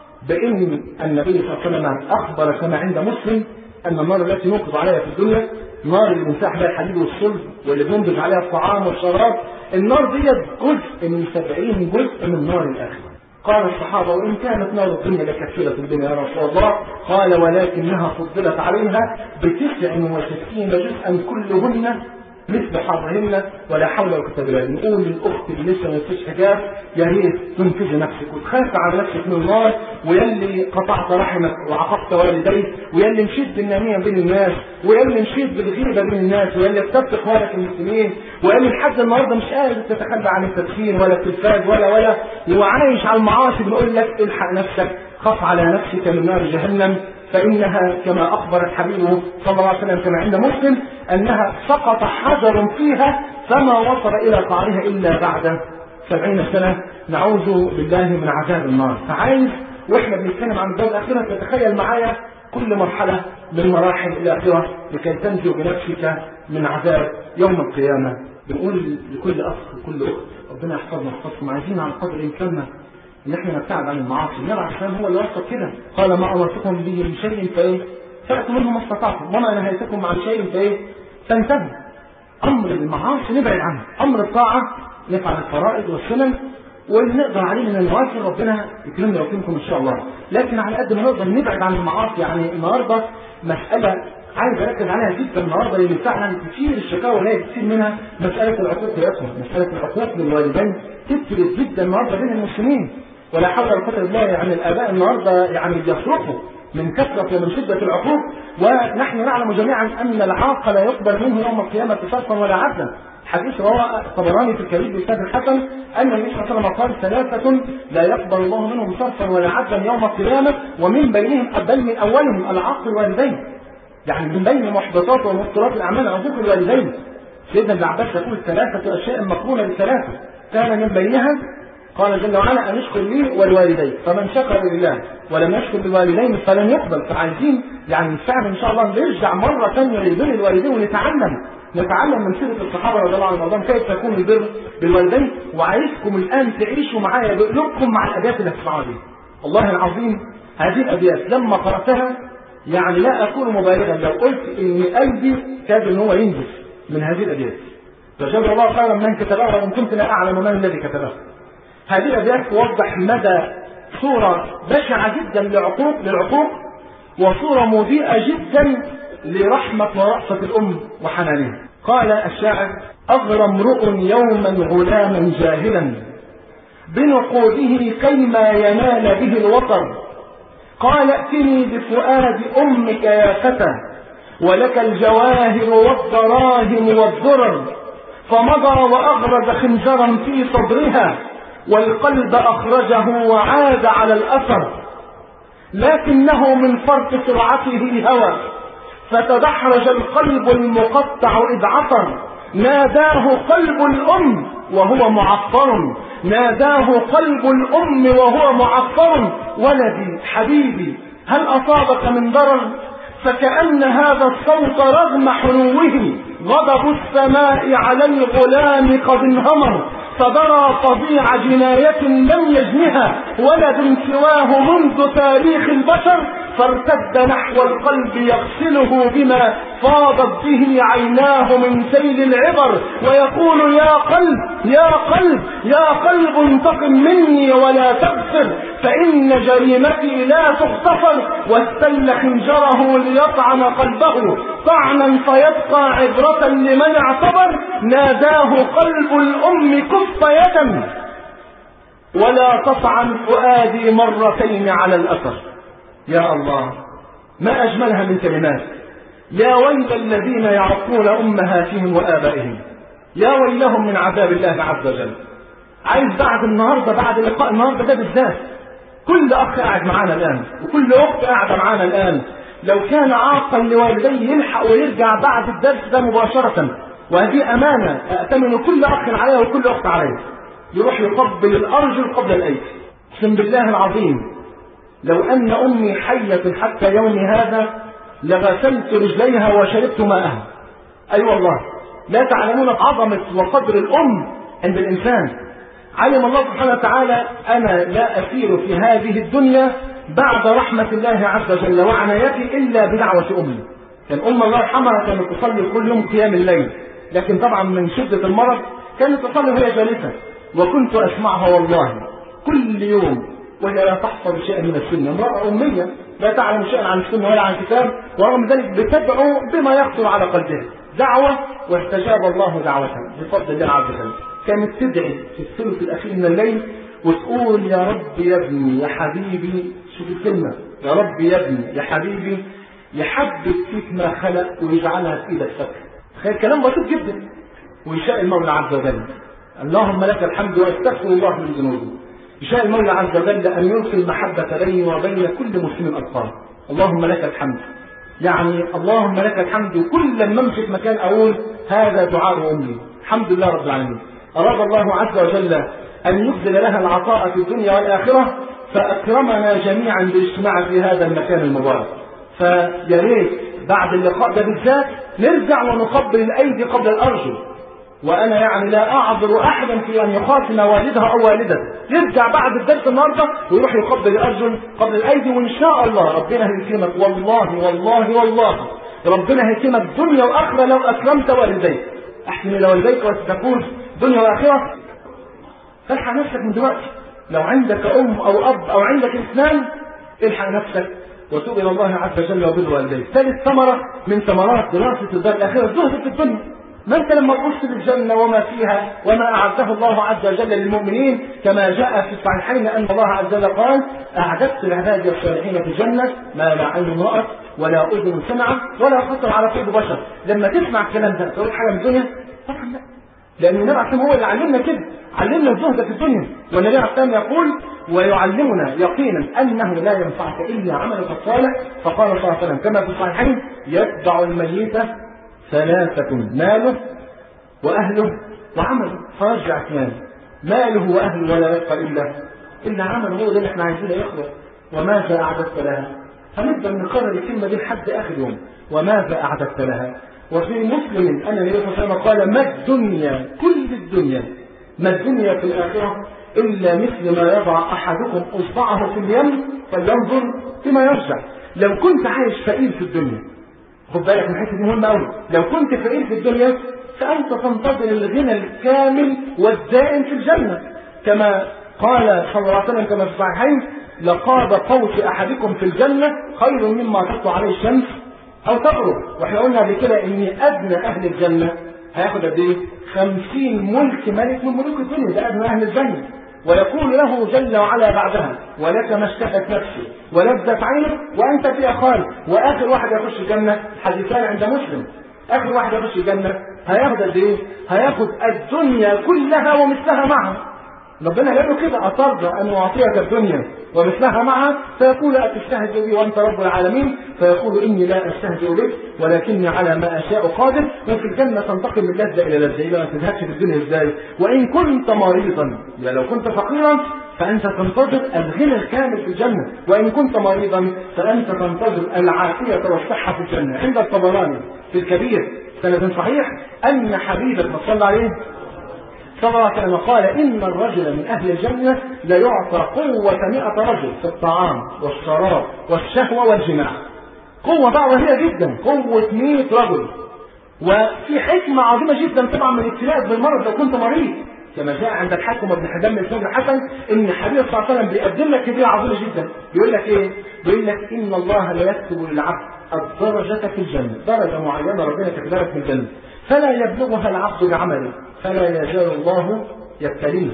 بان النبي صلى الله عليه وسلم اخبر كما عند مسلم ان النار التي نوقظ عليها في الدنيا نار اللي بنساح بها الحديد والصلب واللي بننضج عليها الطعام والشراب النار ديت جزء من سبعين جزء من نار الاخره قال الصحابة وإن كانت نار الدنيا لكثيرة الدنيا يا رسول الله قال ولكنها فضلت عليها بتسع وستين جزءا كلهن مثل حرهن ولا حول ولا قوة إلا بالله نقول للأخت اللي لسه ما فيش حجاب يا ريت تنقذي نفسك وتخاف على نفسك من النار ويلي قطعت رحمك وعقبت والديك ويلي مشيت بالنميمة بين الناس ويلي مشيت بالغيبة بين الناس ويلي اكتبت اخوانك المسلمين ويلي لحد النهارده مش قادر تتخلى عن التدخين ولا التلفاز ولا ولا وعايش على المعاصي بنقول لك الحق نفسك خف على نفسك من نار جهنم فإنها كما أخبر الحبيب صلى الله عليه وسلم كما عند مسلم أنها سقط حجر فيها فما وصل إلى قعرها إلا بعد سبعين سنة نعوذ بالله من عذاب النار فعايز وإحنا بنتكلم عن الدار الآخرة تتخيل معايا كل مرحلة من مراحل الآخرة لكي تنجو بنفسك من عذاب يوم القيامة بنقول لكل أخ وكل أخت ربنا يحفظنا ويحفظكم عايزين على قدر إمكاننا ان احنا نبتعد عن المعاصي النبي عليه السلام هو اللي وصف كده قال ما امرتكم به من شيء فايه فاتوا منه ما استطعتم وما نهيتكم عن شيء فايه فانتهوا امر المعاصي نبعد عنه امر الطاعه نفعل الفرائض والسنن واللي نقدر عليه من النوافل ربنا يكرمنا ويكرمكم ان شاء الله لكن على قد ما نقدر نبعد عن المعاصي يعني النهارده مساله عايز اركز عليها جدا النهارده لان فعلا كتير الشكاوى اللي هي كتير منها مساله العقوق يا اخوان مساله العقوق للوالدين تفرق جدا النهارده بين المسلمين ولا حول ولا قوه الا بالله يعني الاباء النهارده يعني بيصرخوا من كثرة ومن شدة العقوق ونحن نعلم جميعا أن العاق لا يقبل منه يوم القيامة صرفا ولا عدلا حديث رواه الطبراني في الكبير بإسناد الحسن أن النبي صلى الله عليه وسلم قال ثلاثة لا يقبل الله منهم صرفا ولا عدلا يوم القيامة ومن بينهم بل من أولهم العاق الوالدين يعني من بين محبطات ومبطلات الأعمال عقوق الوالدين سيدنا ابن عباس يقول ثلاثة أشياء مقرونة بثلاثة كان من بينها قال جل وعلا أن اشكر لي ولوالدي فمن شكر لله ولم يشكر للوالدين فلن يقبل فعايزين يعني فعلا إن شاء الله نرجع مرة ثانية لبر الوالدين ونتعلم نتعلم من سيرة الصحابة رضي الله عنهم وارضاهم كيف يكون البر بالوالدين وعايزكم الآن تعيشوا معايا بقلوبكم مع الأبيات اللي هتسمعوها دي والله العظيم هذه الأبيات لما قرأتها يعني لا أكون مبالغا لو قلت إن قلبي كاد إن هو ينجز من هذه الأبيات فجزا الله خيرا من كتبها وإن كنت لا أعلم من الذي كتبها هذه الأبيات توضح مدى صورة بشعة جدا لعقوق للعقوق وصورة مضيئة جدا لرحمة ورأفة الأم وحنانها قال الشاعر أغرى امرؤ يوما غلاما جاهلا بنقوده كيما ينال به الوطر قال ائتني بفؤاد أمك يا فتى ولك الجواهر والدراهم والذرر فمضى وأغرز خنجرا في صدرها والقلب أخرجه وعاد على الأثر لكنه من فرط سرعته هوى فتدحرج القلب المقطع إذ عثر ناداه قلب الأم وهو معطر ناداه قلب الأم وهو معطر ولدي حبيبي هل أصابك من ضرر فكأن هذا الصوت رغم حنوه غضب السماء على الغلام قد انهمر فبرى طبيع جناية لم يجنها ولد سواه منذ تاريخ البشر فارتد نحو القلب يغسله بما فاضت به عيناه من سيل العبر ويقول يا قلب يا قلب يا قلب انتقم مني ولا تغفر فإن جريمتي لا تغتفر واستل خنجره ليطعن قلبه طعنا فيبقى عبرة لمن اعتبر ناداه قلب الأم كف يدا ولا تطعن فؤادي مرتين على الأثر يا الله ما أجملها من كلمات يا ويل الذين يعقون أمهاتهم وآبائهم يا ويلهم من عذاب الله عز وجل عايز بعد النهارده بعد لقاء النهارده ده بالذات كل اخ قاعد معانا الان وكل اخت قاعده معانا الان لو كان عاقا لوالديه يلحق ويرجع بعد الدرس ده مباشره وهذه امانه اتمن كل اخ عليها وكل اخت عليها يروح يقبل الارجل قبل الايدي اقسم بالله العظيم لو ان امي حيه حتى يومي هذا لغسلت رجليها وشربت ماءها اي أيوة والله لا تعلمون عظمه وقدر الام عند الانسان علم الله سبحانه وتعالى أنا لا أسير في هذه الدنيا بعد رحمة الله عز وجل وعنايتي إلا بدعوة أمي كان أم الله يرحمها كانت تصلي كل يوم قيام الليل لكن طبعا من شدة المرض كانت تصلي وهي جالسة وكنت أسمعها والله كل يوم وهي لا تحفظ شيئا من السنة امرأة أمية لا تعلم شيئا عن السنة ولا عن الكتاب ورغم ذلك بتدعو بما يخطر على قلبها دعوة واستجاب الله دعوتها بفضل الله عز وجل كانت تدعي في الثلث الأخير من الليل وتقول يا رب يا ابني يا حبيبي شوف الكلمة يا رب يا ابني يا حبيبي يحبب فيك ما خلق ويجعلها في ايدك فكر تخيل كلام بسيط جدا ويشاء المولى عز وجل اللهم لك الحمد واستغفر الله من ذنوبي يشاء المولى عز وجل ان يلقي المحبه بيني وبين كل مسلم القاه اللهم لك الحمد يعني اللهم لك الحمد كل لما امشي في مكان اقول هذا دعاء امي الحمد لله رب العالمين اراد الله عز وجل ان يبذل لها العطاء في الدنيا والاخره فاكرمنا جميعا بالاجتماع في هذا المكان المبارك فيا ريت بعد اللقاء ده بالذات نرجع ونقبل الايدي قبل الارجل وانا يعني لا اعذر احدا في ان يخاصم والدها او والدته يرجع بعد الدرس النهارده ويروح يقبل الارجل قبل الايدي وان شاء الله ربنا هيكرمك والله والله والله ربنا هيكرمك دنيا واخره لو اكرمت والديك احسن الى والديك وستكون دنيا واخره فالحق نفسك من دلوقتي لو عندك ام او اب او عندك اثنان الحق نفسك وتوب الى الله عز وجل وبر والديك ثالث ثمره من ثمرات دراسه الدار الاخره الزهد في الدنيا ما انت لما تبص للجنه وما فيها وما اعده الله عز وجل للمؤمنين كما جاء في الصحيحين ان الله عز وجل قال اعددت لعبادي الصالحين في الجنه ما لا عين رات ولا اذن سمعت ولا خطر على قلب بشر لما تسمع الكلام ده تقول حاجه من الدنيا طبعا لا لان النبي عليه هو اللي علمنا كده علمنا الزهد في الدنيا والنبي عليه الصلاه يقول ويعلمنا يقينا انه لا ينفعك الا عملك الصالح فقال صلى الله عليه وسلم كما في الصحيحين يتبع الميت ثلاثة ماله وأهله وعمله فرجع اثنان ماله وأهله ولا يبقى إلا إلا عمله هو ده اللي احنا عايزينه يخلص وماذا أعددت لها؟ هنبدأ نكرر الكلمة دي لحد آخر يوم وماذا أعددت لها؟ وفي مسلم أن النبي صلى الله عليه وسلم قال ما الدنيا كل الدنيا ما الدنيا في الآخرة إلا مثل ما يضع أحدكم إصبعه في اليم فلينظر فيما يرجع لو كنت عايش فقير في الدنيا خد بالك من الحته دي مهمه قوي لو كنت فقير في الدنيا فانت تنتظر الغنى الكامل والدائم في الجنه كما قال صلى الله عليه وسلم كما في الصحيحين لقاب قوس احدكم في الجنه خير مما تطلع عليه الشمس او تغرب واحنا قلنا قبل كده ان ادنى اهل الجنه هياخد قد ايه؟ 50 ملك ملك من ملوك الدنيا ده ادنى اهل الجنه ويقول له جل وعلا بعدها ولك ما اشتهت نفسي ولذت عينك وانت فيها خالد واخر واحد يخش الجنه حديثان عند مسلم اخر واحد يخش الجنه هياخد قد ايه؟ هياخد الدنيا كلها ومثلها معها ربنا قال له كده أترضى أن أعطيك الدنيا ومثلها معها فيقول أتستهزئ بي وأنت رب العالمين فيقول إني لا أستهزئ بك ولكني على ما أشاء قادر وفي الجنة تنتقل من لذة إلى لذة إلى ما تزهدش في الدنيا إزاي وإن كنت مريضا يعني لو كنت فقيرا فأنت تنتظر الغنى الكامل في الجنة وإن كنت مريضا فأنت تنتظر العافية والصحة في الجنة عند الطبراني في الكبير سند صحيح أن حبيبك ما صلى عليه صلى الله عليه وسلم قال إن الرجل من أهل الجنة ليعطى قوة مئة رجل في الطعام والشراب والشهوة والجماع قوة بقى وهي جدا قوة 100 رجل وفي حكمة عظيمة جدا طبعا من ابتلاء بالمرض لو كنت مريض كما جاء عند الحاكم ابن حبان من سيدنا الحسن ان الحبيب صلى الله عليه وسلم بيقدم لك هديه عظيمه جدا بيقول لك ايه؟ بيقول لك ان الله لا يكتب للعبد الدرجه في الجنه، درجه معينه ربنا كتبها لك في الجنه، فلا يبلغها العبد بعمله، فلا يزال الله يبتليه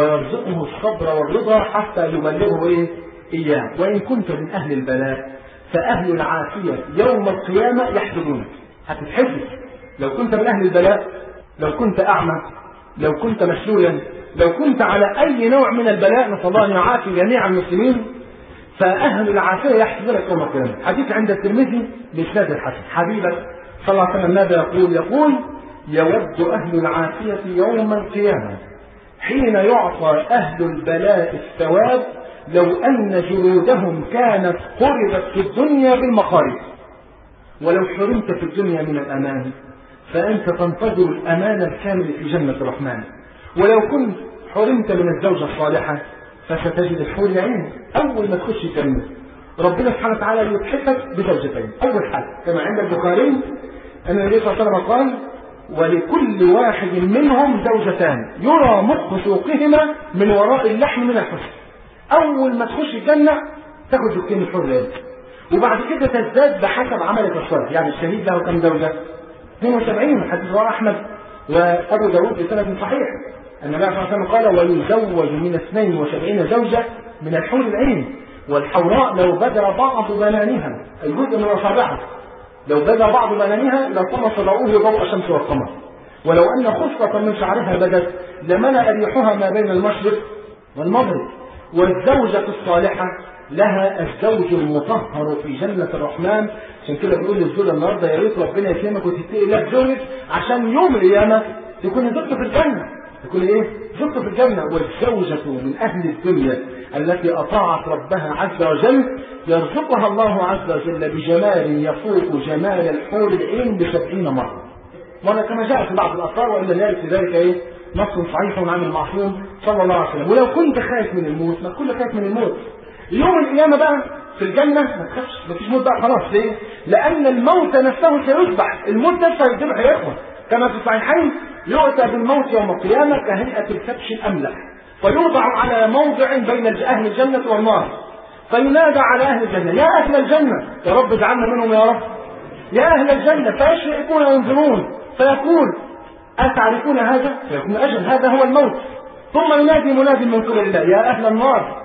ويرزقه الصبر والرضا حتى يبلغه ايه؟ اياه، وان كنت من اهل البلاء فأهل العافية يوم القيامة يحسدونك هتتحسد لو كنت من أهل البلاء لو كنت أعمى لو كنت مشلولا لو كنت على أي نوع من البلاء نسأل الله أن يعافي جميع المسلمين فأهل العافية يحسدونك يوم القيامة حديث عند الترمذي بإسناد الحسن حبيبك صلى الله عليه وسلم ماذا يقول؟ يقول يود أهل العافية يوم القيامة حين يعطى أهل البلاء الثواب لو أن جلودهم كانت قربت في الدنيا بالمخارج ولو حرمت في الدنيا من الأمان فأنت تنتظر الأمان الكامل في جنة الرحمن ولو كنت حرمت من الزوجة الصالحة فستجد الحور العين أول ما تخش الجنة ربنا سبحانه وتعالى يتحفك بزوجتين أول حاجة كما عند البخاري أن النبي صلى الله عليه وسلم قال ولكل واحد منهم زوجتان يرى مخ سوقهما من وراء اللحم من الحسن أول ما تخش الجنة تاخد زوجتين الحور العين وبعد كده تزداد بحسب عملك الصالح يعني الشهيد له كم زوجة 72 حديث رواه أحمد وأبو داود بسند صحيح أن النبي صلى الله عليه وسلم قال ويزوج من 72 زوجة من الحور العين والحوراء لو بدر بعض بنانها أي جزء من أصابعها لو بدر بعض بنانها لطمس ضوءه ضوء الشمس والقمر ولو أن خصلة من شعرها بدت لملأ ريحها ما بين المشرق والمغرب والزوجة الصالحة لها الزوج المطهر في جنة الرحمن عشان كده بنقول للزوجة النهارده يا ريت ربنا يكرمك وتتقي الله بزوجك عشان يوم القيامة تكون زوجته في الجنة تكون ايه؟ زوجته في الجنة والزوجة من أهل الدنيا التي أطاعت ربها عز وجل يرزقها الله عز وجل بجمال يفوق جمال الحور العين بسبعين مرة. مرة كما جاء في بعض الآثار وإلا لا في ذلك ايه؟ نص صحيح عن المعصوم صلى الله عليه وسلم ولو كنت خايف من الموت ما كل خايف من الموت يوم القيامة بقى في الجنة ما تخافش ما فيش موت بقى خلاص ليه؟ لأن الموت نفسه سيذبح الموت نفسه هيذبح يا إخوة كما في الصحيحين يؤتى بالموت يوم القيامة كهيئة الكبش الأملح فيوضع على موضع بين أهل الجنة والنار فينادى على أهل الجنة يا أهل الجنة يا رب اجعلنا منهم يا رب يا أهل الجنة فيشرئون وينظرون فيقول أتعرفون هذا؟ فيكون أجل هذا هو الموت ثم ينادي منادي من قبل الله يا أهل النار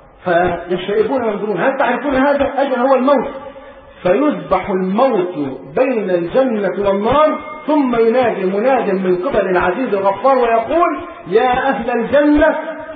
فيشرئون وينظرون هل تعرفون هذا؟ أجل هو الموت فيذبح الموت بين الجنة والنار ثم ينادي مناد من قبل العزيز الغفار ويقول يا أهل الجنة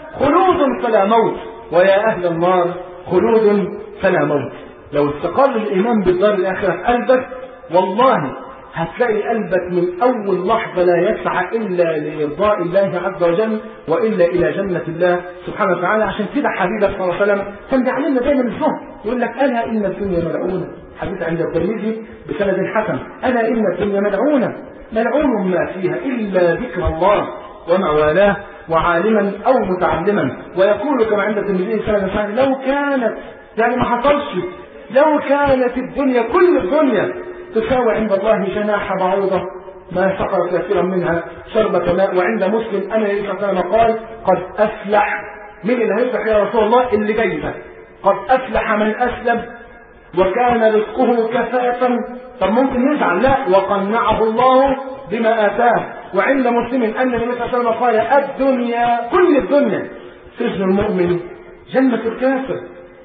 خلود فلا موت ويا أهل النار خلود فلا موت لو استقر الإيمان بالدار الآخرة في قلبك والله هتلاقي قلبك من أول لحظة لا يسعى إلا لإرضاء الله عز وجل وإلا إلى جنة الله سبحانه وتعالى عشان كده حبيبك صلى الله عليه وسلم كان بيعلمنا دايما الزهد يقول لك ألا إن الدنيا ملعونة حديث عند الترمذي بسند حسن ألا إن الدنيا ملعونة ملعون ما فيها إلا ذكر الله وما والاه وعالما أو متعلما ويقول كما عند الترمذي سند حسن لو كانت يعني ما حصلش لو كانت الدنيا كل الدنيا تساوي عند الله جناح بعوضة ما سقط كثيرا منها شربة ماء وعند مسلم أنا النبي صلى الله عليه وسلم قال قد أفلح من اللي هيفلح يا رسول الله اللي جاي ده قد أفلح من أسلم وكان رزقه كفافا طب ممكن يزعل لا وقنعه الله بما آتاه وعند مسلم أن النبي صلى الله عليه وسلم قال الدنيا كل الدنيا سجن المؤمن جنة الكافر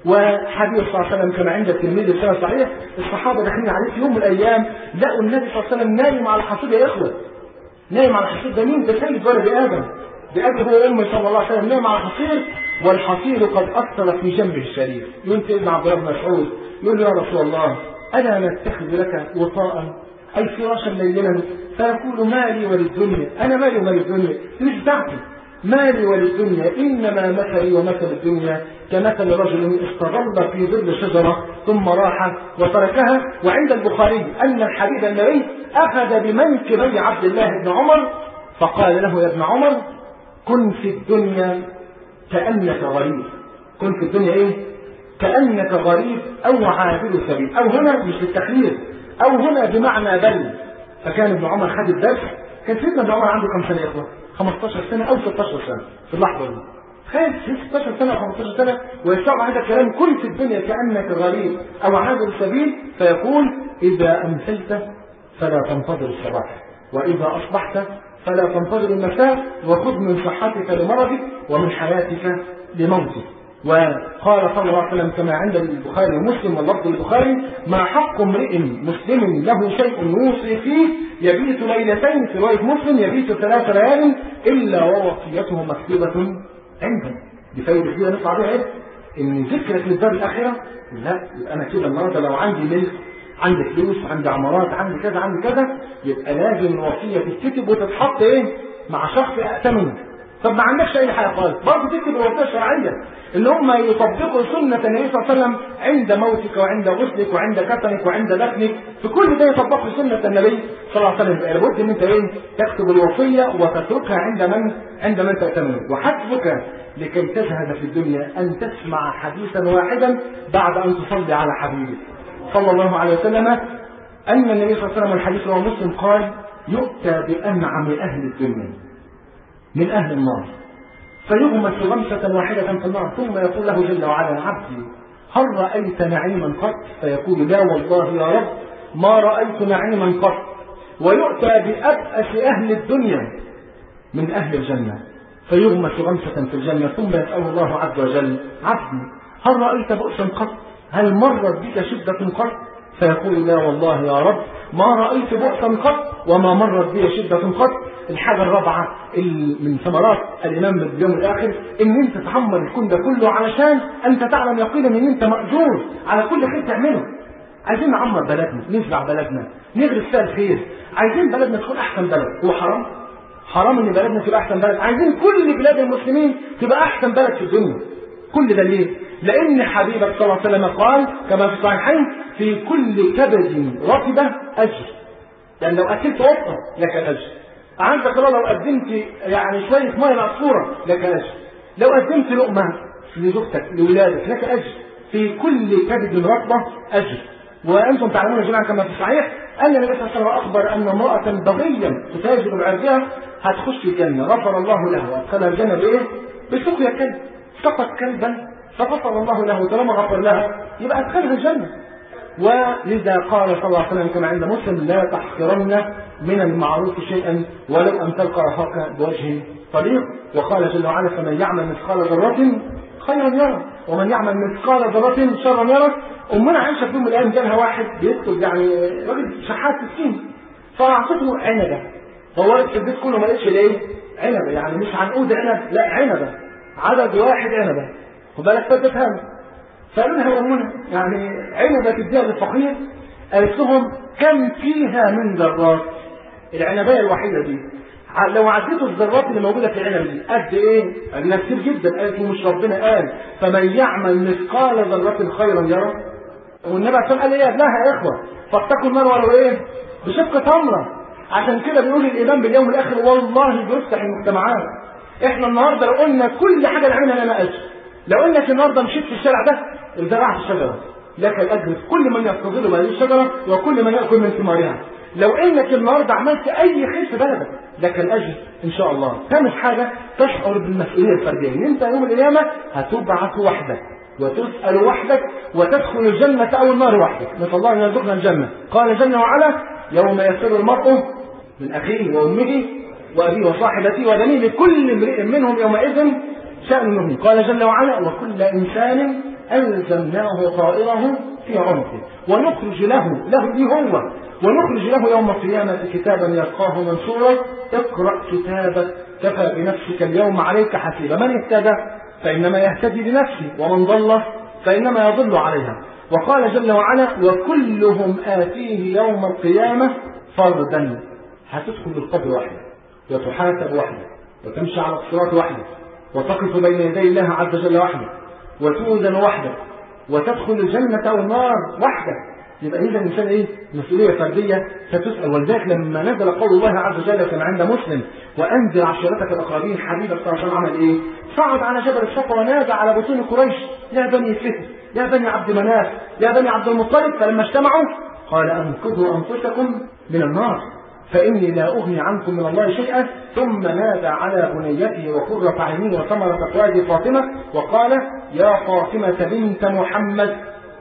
وحديث صلى الله عليه وسلم كما عند الترمذي بسنة صحيح الصحابة داخلين عليه في يوم من الأيام لقوا النبي صلى الله عليه وسلم نايم على الحصير يا إخوة نايم على الحصير ده مين ده سيد ولد آدم بأبي هو أمي صلى الله عليه وسلم نايم على الحصير والحصير قد أثر في جنبه الشريف يقول سيدنا عبد الله بن مسعود يقول له يا رسول الله ألا نتخذ لك وطاء أي فراشا ليلا فيقول مالي وللدنيا أنا مالي وللدنيا مش بتاعتي مالي وللدنيا إنما مثلي ومثل الدنيا كمثل رجل استظل في ظل شجرة ثم راح وتركها وعند البخاري أن الحبيب النبي أخذ بمنكبي عبد الله بن عمر فقال له يا ابن عمر كن في الدنيا كأنك غريب كن في الدنيا إيه؟ كأنك غريب أو عابر سبيل أو هنا مش للتخيير أو هنا بمعنى بل فكان ابن عمر خد الدرس كان سيدنا ابن عمر عنده كم سنة يا إخوة؟ 15 سنة أو 16 سنة في اللحظة دي تخيل 16 سنة أو 15 سنة ويستوعب هذا الكلام كن في الدنيا كأنك غريب أو عابر سبيل فيقول إذا أمسيت فلا تنتظر الصباح وإذا أصبحت فلا تنتظر المساء وخذ من صحتك لمرضك ومن حياتك لموتك وقال صلى الله عليه وسلم كما عند البخاري ومسلم واللفظ البخاري ما حق امرئ مسلم له شيء يوصي فيه يبيت ليلتين في روايه مسلم يبيت ثلاث ليال الا ووصيته مكتوبه عنده دي فايده كبيره نطلع بيها ايه؟ ان ذكرك للدار الاخره لا يبقى انا كده النهارده لو عندي ملك عندي فلوس عندي عمارات عندي كذا عندي كذا يبقى لازم الوصيه تتكتب وتتحط ايه؟ مع شخص ائتمنه طب ما عندكش اي حاجه خالص برضه تكتب الوصيه الشرعيه ان هم يطبقوا سنه النبي صلى الله عليه وسلم عند موتك وعند غسلك وعند كفنك وعند دفنك في كل ده يطبقوا سنه النبي صلى الله عليه وسلم يبقى لابد ان انت ايه تكتب الوصيه وتتركها عند من عند من تأتمنه وحسبك لكي تزهد في الدنيا ان تسمع حديثا واحدا بعد ان تصلي على حبيبك صلى الله عليه وسلم ان النبي صلى الله عليه وسلم الحديث رواه مسلم قال يؤتى بانعم اهل الدنيا من أهل النار فيغمس غمسة واحدة في النار ثم يقول له جل وعلا عبدي هل رأيت نعيما قط فيقول لا والله يا رب ما رأيت نعيما قط ويؤتى بأبأس أهل الدنيا من أهل الجنة فيغمس غمسة في الجنة ثم يسأل الله عز وجل عبدي هل رأيت بؤسا قط هل مرت بك شدة قط فيقول لا والله يا رب ما رأيت بؤسا قط وما مرت بي شدة قط الحاجة الرابعة من ثمرات الإيمان باليوم الآخر إن أنت تعمر الكون ده كله علشان أنت تعلم يقينا إن أنت مأجور على كل خير تعمله. عايزين نعمر بلدنا، نزرع بلدنا، نغرس فيها الخير، عايزين بلدنا تكون أحسن بلد، هو حرام؟ حرام إن بلدنا تبقى أحسن بلد، عايزين كل بلاد المسلمين تبقى أحسن بلد في الدنيا. كل ده ليه؟ لأن حبيبك صلى الله عليه وسلم قال كما في الصحيحين في كل كبد رطبة أجر. يعني لو أكلت قطة لك الأجر. عندك الله لو قدمت يعني شوية مية مقصورة لك أجر لو قدمت لقمة لزوجتك لولادك لك أجر في كل كبد رطبة أجر وأنتم تعلمون جميعا كما في الصحيح أن النبي صلى الله عليه وسلم أخبر أن امرأة بغيا تتاجر بعرضها هتخش الجنة غفر الله له وأدخلها الجنة بإيه؟ بسقيا كلب سقط كلبا فغفر الله له طالما غفر لها يبقى أدخلها الجنة ولذا قال صلى الله عليه وسلم كما عند مسلم لا تحقرن من المعروف شيئا ولو ان تلقى اخاك بوجه طليق وقال جل وعلا فمن يعمل مثقال ذره خيرا يرى ومن يعمل مثقال ذره شرا يرى امنا عائشه في يوم من الايام جالها واحد بيكتب يعني راجل شحات في الصين فاعطته عنبه دورت في البيت كله ما لقيتش الايه؟ عنبه يعني مش عنقود عنب لا عنبه عدد واحد عنبه خد بالك فتفهم فقالوا لها امنا يعني عنبه تديها للفقير قالت لهم كم فيها من ذرات العنبايه الوحيده دي لو عديتوا الذرات اللي موجوده في العنب دي قد ايه؟ قالنا كتير جدا قالت ومش ربنا قال فمن يعمل مثقال ذره خيرا يرى والنبي عليه قال ايه؟ لها يا اخوه فاتقوا النار ولو ايه؟ بشق تمره عشان كده بيقول الايمان باليوم الاخر والله بيفتح المجتمعات احنا النهارده لو قلنا كل حاجه نعملها لنا اجر لو انك النهارده مشيت في الشارع ده زرعت الشجره لك الاجر في كل من يستظل بهذه الشجره وكل من ياكل من ثمارها لو انك النهارده عملت اي خير في بلدك لك الاجر ان شاء الله خامس حاجه تشعر بالمسؤوليه الفرديه ان انت يوم القيامه هتبعث وحدك وتسال وحدك وتدخل الجنه او النار وحدك نسال الله ان يرزقنا الجنه قال جل وعلا يوم يفر المرء من اخيه وامه وابيه وصاحبته وبنيه لكل امرئ منهم يومئذ شأن مهم قال جل وعلا وكل إنسان ألزمناه طائره في عنقه ونخرج له له دي هو ونخرج له يوم القيامة كتابا يلقاه منشورا اقرأ كتابك كفى بنفسك اليوم عليك حسيبا من اهتدى فإنما يهتدي لنفسه ومن ضل فإنما يضل عليها وقال جل وعلا وكلهم آتيه يوم القيامة فردا هتدخل القبر وحده وتحاسب وحده وتمشي على الصراط وحده وتقف بين يدي الله عز وجل وحده وتوزن وحده وتدخل الجنة أو النار وحده يبقى إذا الإنسان إيه؟ مسؤولية فردية ستسأل ولذلك لما نزل قول الله عز وجل كما عند مسلم وأنذر عشيرتك الأقربين حبيبك صلى الله عليه وسلم عمل إيه؟ صعد على جبل الصفا ونادى على بطون قريش يا بني فهر يا بني عبد مناف يا بني عبد المطلب فلما اجتمعوا قال أنقذوا أنفسكم من النار فإني لا أغني عنكم من الله شيئا ثم نادى على بنيته وقرة عينيه وثمرة أخواته فاطمة وقال يا فاطمة بنت محمد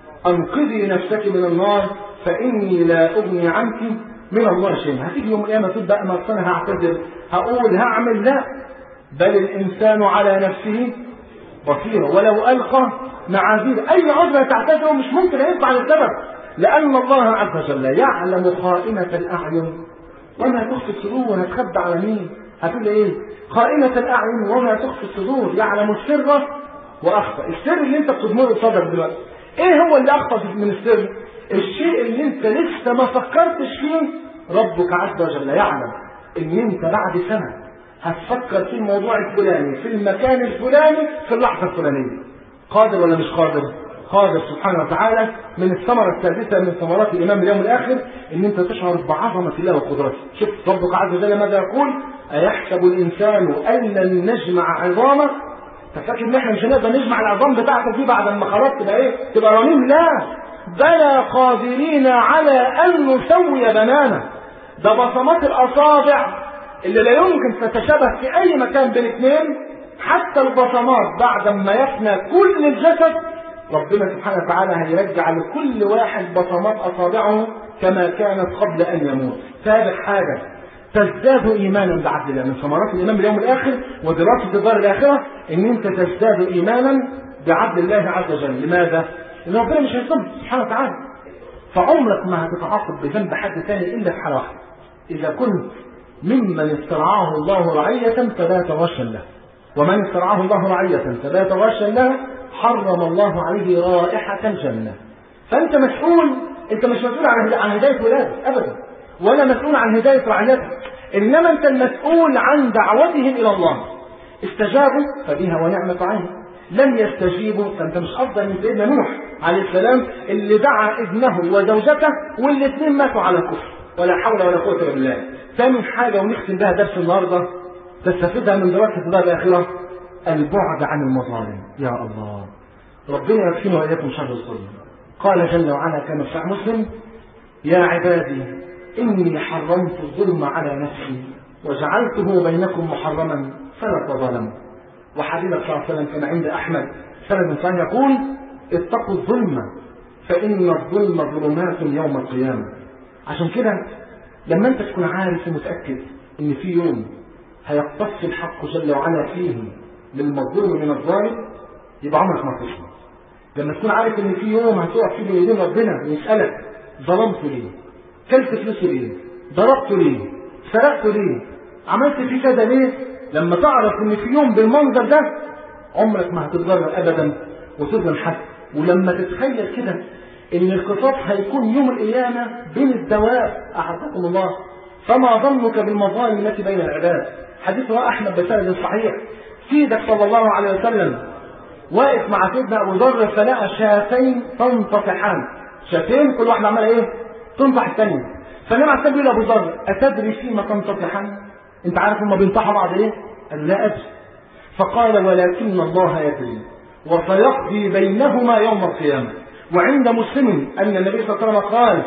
أنقذي نفسك من النار فإني لا أغني عنك من الله شيئا هتيجي يوم القيامة تقول بقى ما أنا هعتذر هقول هعمل لا بل الإنسان على نفسه بصيرة ولو ألقى معاذير أي عذر تعتذره مش ممكن ينفع للسبب لأن الله عز وجل يعلم خائنة الأعين وما تخفي الصدور هتخبى على مين؟ هتقول ايه؟ خائنة الأعين وما تخفي الصدور يعلم السر وأخفى السر اللي أنت بتضمره قصادك دلوقتي إيه هو اللي أخفى من السر؟ الشيء اللي أنت لسه ما فكرتش فيه ربك عز وجل يعلم إن أنت بعد سنة هتفكر في الموضوع الفلاني في المكان الفلاني في اللحظة الفلانية قادر ولا مش قادر؟ قادر سبحانه وتعالى من الثمرة الثالثة من ثمرات الإيمان باليوم الآخر إن أنت تشعر بعظمة الله وقدرته. شوف ربك عز وجل ماذا يقول؟ أيحسب الإنسان أن لن نجمع عظامه؟ ففاكر إن إحنا مش هنقدر نجمع العظام بتاعتك دي بعد ما خلاص تبقى إيه؟ تبقى رميم؟ لا بلى قادرين على أن نسوي بنانه. ده بصمات الأصابع اللي لا يمكن تتشابه في أي مكان بين اثنين حتى البصمات بعد ما يفنى كل الجسد ربنا سبحانه وتعالى هيرجع لكل واحد بصمات اصابعه كما كانت قبل ان يموت. سابق حاجه تزداد ايمانا بعبد الله من ثمرات الايمان باليوم الاخر ودراسه الدار الاخره ان انت تزداد ايمانا بعبد الله عز وجل، لماذا؟ لان ربنا مش هيصب سبحانه وتعالى. فعمرك ما هتتعاقب بذنب حد ثاني الا في حاله واحده. اذا كنت ممن استرعاه الله رعيه فلا تغشا له. ومن استرعاه الله رعيه فلا تغشا له حرم الله عليه رائحة الجنة فأنت مسؤول أنت مش مسؤول عن عن هداية ولادك أبدا ولا مسؤول عن هداية رعيتك إنما أنت المسؤول عن دعوتهم إلى الله استجابوا فبها ونعمة عين لم يستجيبوا فأنت مش أفضل من سيدنا نوح عليه السلام اللي دعا ابنه وزوجته والاثنين ماتوا على الكفر ولا حول ولا قوة إلا بالله ثاني حاجة ونختم بها درس النهاردة تستفيدها من دراسة الدار الآخرة البعد عن المظالم يا الله ربنا يكفينا واياكم شر الظلم قال جل وعلا كما في مسلم يا عبادي اني حرمت الظلم على نفسي وجعلته بينكم محرما فلا تظلموا وحبيبك صلى الله عليه وسلم كما عند احمد سند صحيح يقول اتقوا الظلم فان الظلم ظلمات يوم القيامه عشان كده لما انت تكون عارف ومتاكد ان في يوم هيقتص الحق جل وعلا فيه للمظلوم من الظالم يبقى عمرك ما تصلي لما تكون عارف ان في يوم هتقف فيه بين ايدين ربنا ويسالك ظلمت ليه؟ كلت فلوسي ليه؟ ضربت ليه؟ سرقت ليه؟ عملت في كذا ليه؟ لما تعرف ان في يوم بالمنظر ده عمرك ما هتتضرر ابدا وتظلم حد ولما تتخيل كده ان القصاص هيكون يوم القيامه بين الدواب اعزكم الله فما ظنك بالمظالم التي بين العباد حديث رواه احمد بسند صحيح سيدك صلى الله عليه وسلم واقف مع سيدنا ابو ذر فلقى شاتين تنطفحان شاتين كل واحده عماله ايه؟ تنطح الثانيه فالنبي عليه الصلاه ابو ذر اتدري فيما تنطفحان؟ انت عارف هما بينطحوا بعض ايه؟ قال لا ادري فقال ولكن الله يدري وسيقضي بينهما يوم القيامه وعند مسلم ان النبي صلى الله عليه وسلم قال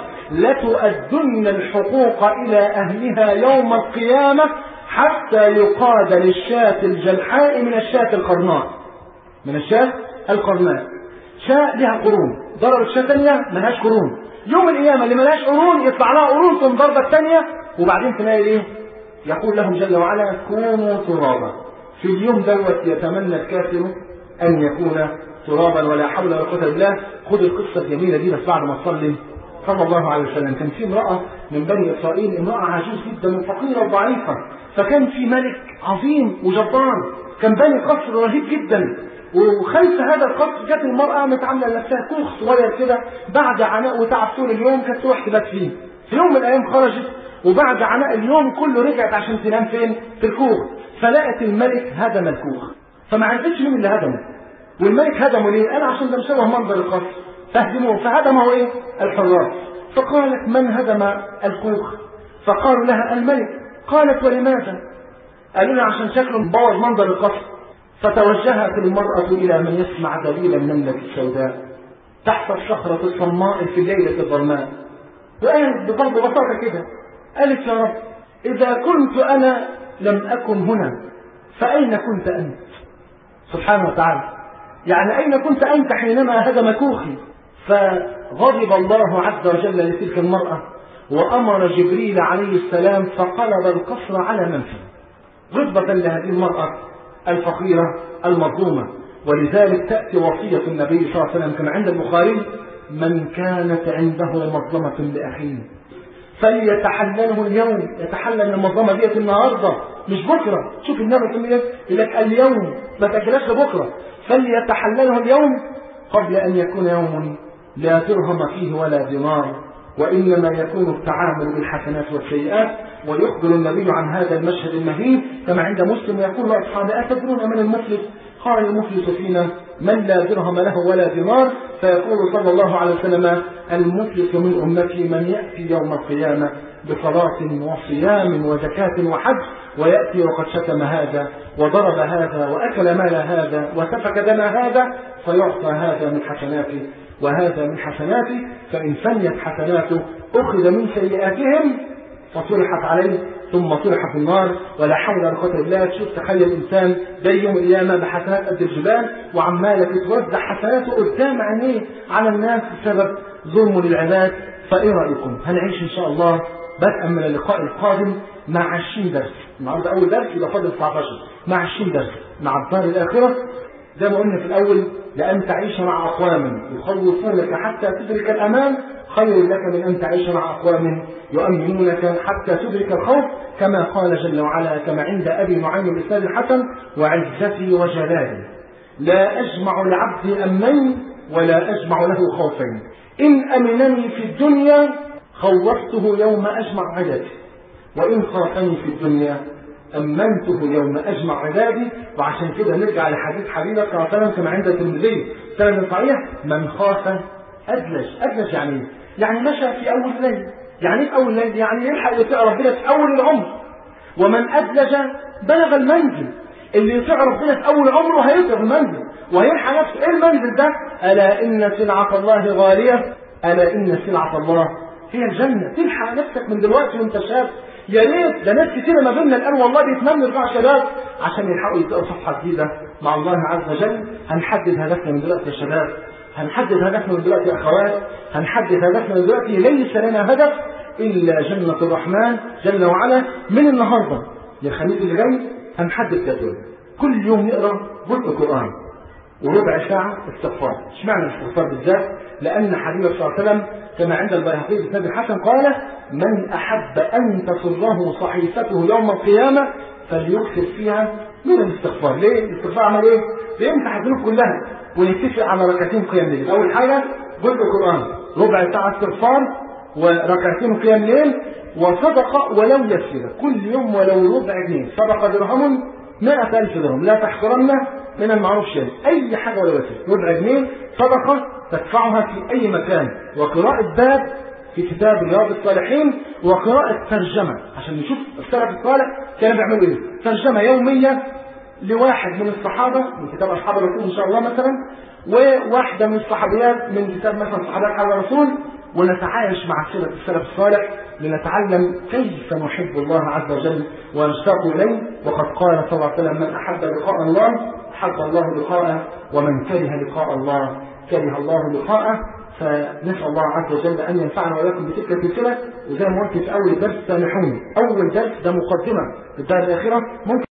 لتؤدن الحقوق الى اهلها يوم القيامه حتى يقاد للشاة الجلحاء من الشاة القرناء من الشاة القرناء شاة لها قرون ضربت شاة ثانية ملهاش قرون يوم القيامة اللي ملهاش قرون يطلع لها قرون ثم ضربة الثانية وبعدين تلاقي ايه؟ يقول لهم جل وعلا كونوا ترابا في اليوم دوت يتمنى الكافر ان يكون ترابا ولا حول ولا قوة الا بالله خد القصة الجميلة دي بس بعد ما تصلي صلى الله عليه وسلم كان في امرأة من بني إسرائيل امرأة عجوز جدا وفقيرة وضعيفة فكان في ملك عظيم وجبار كان بني قصر رهيب جدا وخلف هذا القصر جت المرأة متعاملة لنفسها كوخ صغير كده بعد عناء وتعب طول اليوم كانت تروح تبات فيه في يوم من الأيام خرجت وبعد عناء اليوم كله رجعت عشان تنام فين؟ في الكوخ فلقت الملك هدم الكوخ فما عرفتش مين اللي هدمه والملك هدمه ليه؟ قال عشان ده مشوه منظر القصر فهدموه فهدمه ايه؟ الحراس فقالت من هدم الكوخ؟ فقالوا لها الملك قالت ولماذا؟ قالوا لها عشان شكله مبوظ منظر القصر فتوجهت المرأة إلى من يسمع دليل النملة السوداء تحت الصخرة الصماء في الليلة الظلماء وقالت بضرب بساطة كده قالت يا رب إذا كنت أنا لم أكن هنا فأين كنت أنت؟ سبحانه وتعالى يعني أين كنت أنت حينما هدم كوخي فغضب الله عز وجل لتلك المرأة وأمر جبريل عليه السلام فقلب القصر على من فيه غضبة لهذه المرأة الفقيرة المظلومة ولذلك تأتي وصية النبي صلى الله عليه وسلم كما عند البخاري من كانت عنده مظلمة لأخيه فليتحلله اليوم يتحلل المظلمة ديت النهاردة مش بكرة شوف النبي يقول ايه يقول لك اليوم ما تأجلهاش لبكرة فليتحلله اليوم قبل أن يكون يوم لا درهم فيه ولا دينار وإنما يكون التعامل بالحسنات والسيئات ويخبر النبي عن هذا المشهد المهين كما عند مسلم يقول لأصحابه أتدرون من المفلس قال المفلس فينا من لا درهم له ولا دينار فيقول صلى الله عليه وسلم المفلس من أمتي من يأتي يوم القيامة بصلاة وصيام وزكاة وحج ويأتي وقد شتم هذا وضرب هذا وأكل مال هذا وسفك دم هذا فيعطى هذا من حسناته وهذا من حسناته فإن فنيت حسناته أخذ من سيئاتهم فصلحت عليه ثم طرح في النار ولا حول ولا قوه الا بالله تشوف تخيل الانسان جاي يوم القيامه بحسنات قد الجبال وعماله تتوزع حسناته قدام عينيه على الناس بسبب ظلمه للعباد فايه رايكم؟ هنعيش ان شاء الله بدءا من اللقاء القادم مع 20 درس النهارده اول درس يبقى فاضل 19 مع 20 درس مع الدار الاخره زي ما قلنا في الاول لان تعيش مع اقوام يخوفونك حتى تدرك الامان خير لك من ان تعيش مع اقوام يؤمنونك حتى تدرك الخوف كما قال جل وعلا كما عند ابي نعيم الاسناد الحسن وعزتي وجلالي لا اجمع لعبدي امين ولا اجمع له خوفين ان امنني في الدنيا خوفته يوم اجمع عددي وان خافني في الدنيا أمنته يوم أجمع عبادي وعشان كده نرجع لحديث حبيبك صلى الله عليه وسلم كما عند الترمذي سند صحيح من خاف أدلج أدلج يعني إيه؟ يعني مشى في أول ليل يعني في أول ليل يعني يلحق يطيع ربنا في أول العمر ومن أدلج بلغ المنزل اللي يطيع ربنا في أول عمره هيطيع المنزل وهيلحق نفسه إيه المنزل ده؟ ألا إن سلعة الله غالية ألا إن سلعة الله هي الجنة تلحق نفسك من دلوقتي وأنت شاب يا ريت ده ناس كتير ما بيننا الان والله بيتمنوا يرجعوا شباب عشان يلحقوا يبداوا صفحه جديده مع الله عز وجل هنحدد هدفنا من دلوقتي يا شباب هنحدد هدفنا من دلوقتي يا اخوات هنحدد هدفنا من دلوقتي ليس لنا هدف الا جنه الرحمن جل وعلا من النهارده للخميس اللي جاي هنحدد جدول كل يوم نقرا جزء قران وربع ساعة استغفار، اشمعنى الاستغفار بالذات؟ لأن حبيبه صلى الله عليه وسلم كما عند البيهقي بن الحسن قال: من أحب أن تسره صحيفته يوم القيامة فليكثر فيها من الاستغفار، ليه؟ الاستغفار عمل إيه؟ بيمسح الذنوب كلها ونتفق على ركعتين قيام ليل، أول حاجة جزء قرآن، ربع ساعة استغفار وركعتين قيام ليل وصدقة ولو يسيرة، كل يوم ولو ربع جنيه، صدقة درهم مئة ألف درهم لا تحقرن من المعروف شيء أي حاجة ولا وسيلة ربع جنيه صدقة تدفعها في أي مكان وقراءة باب في كتاب رياض الصالحين وقراءة ترجمة عشان نشوف السلف الصالح كانوا بيعملوا إيه ترجمة يومية لواحد من الصحابة من كتاب أصحاب الرسول إن شاء الله مثلا وواحدة من الصحابيات من كتاب مثلا صحابات حول الرسول ونتعايش مع سيرة السلف الصالح لنتعلم كيف نحب الله عز وجل ونشتاق إليه وقد قال صلى الله عليه وسلم من أحب لقاء الله أحب الله لقاءه ومن كره لقاء الله كره الله لقاءه فنسأل الله عز وجل أن ينفعنا وإياكم بتلك السلسلة وزي ما قلت في أول درس سامحوني أول درس ده مقدمة في الدار الآخرة ممكن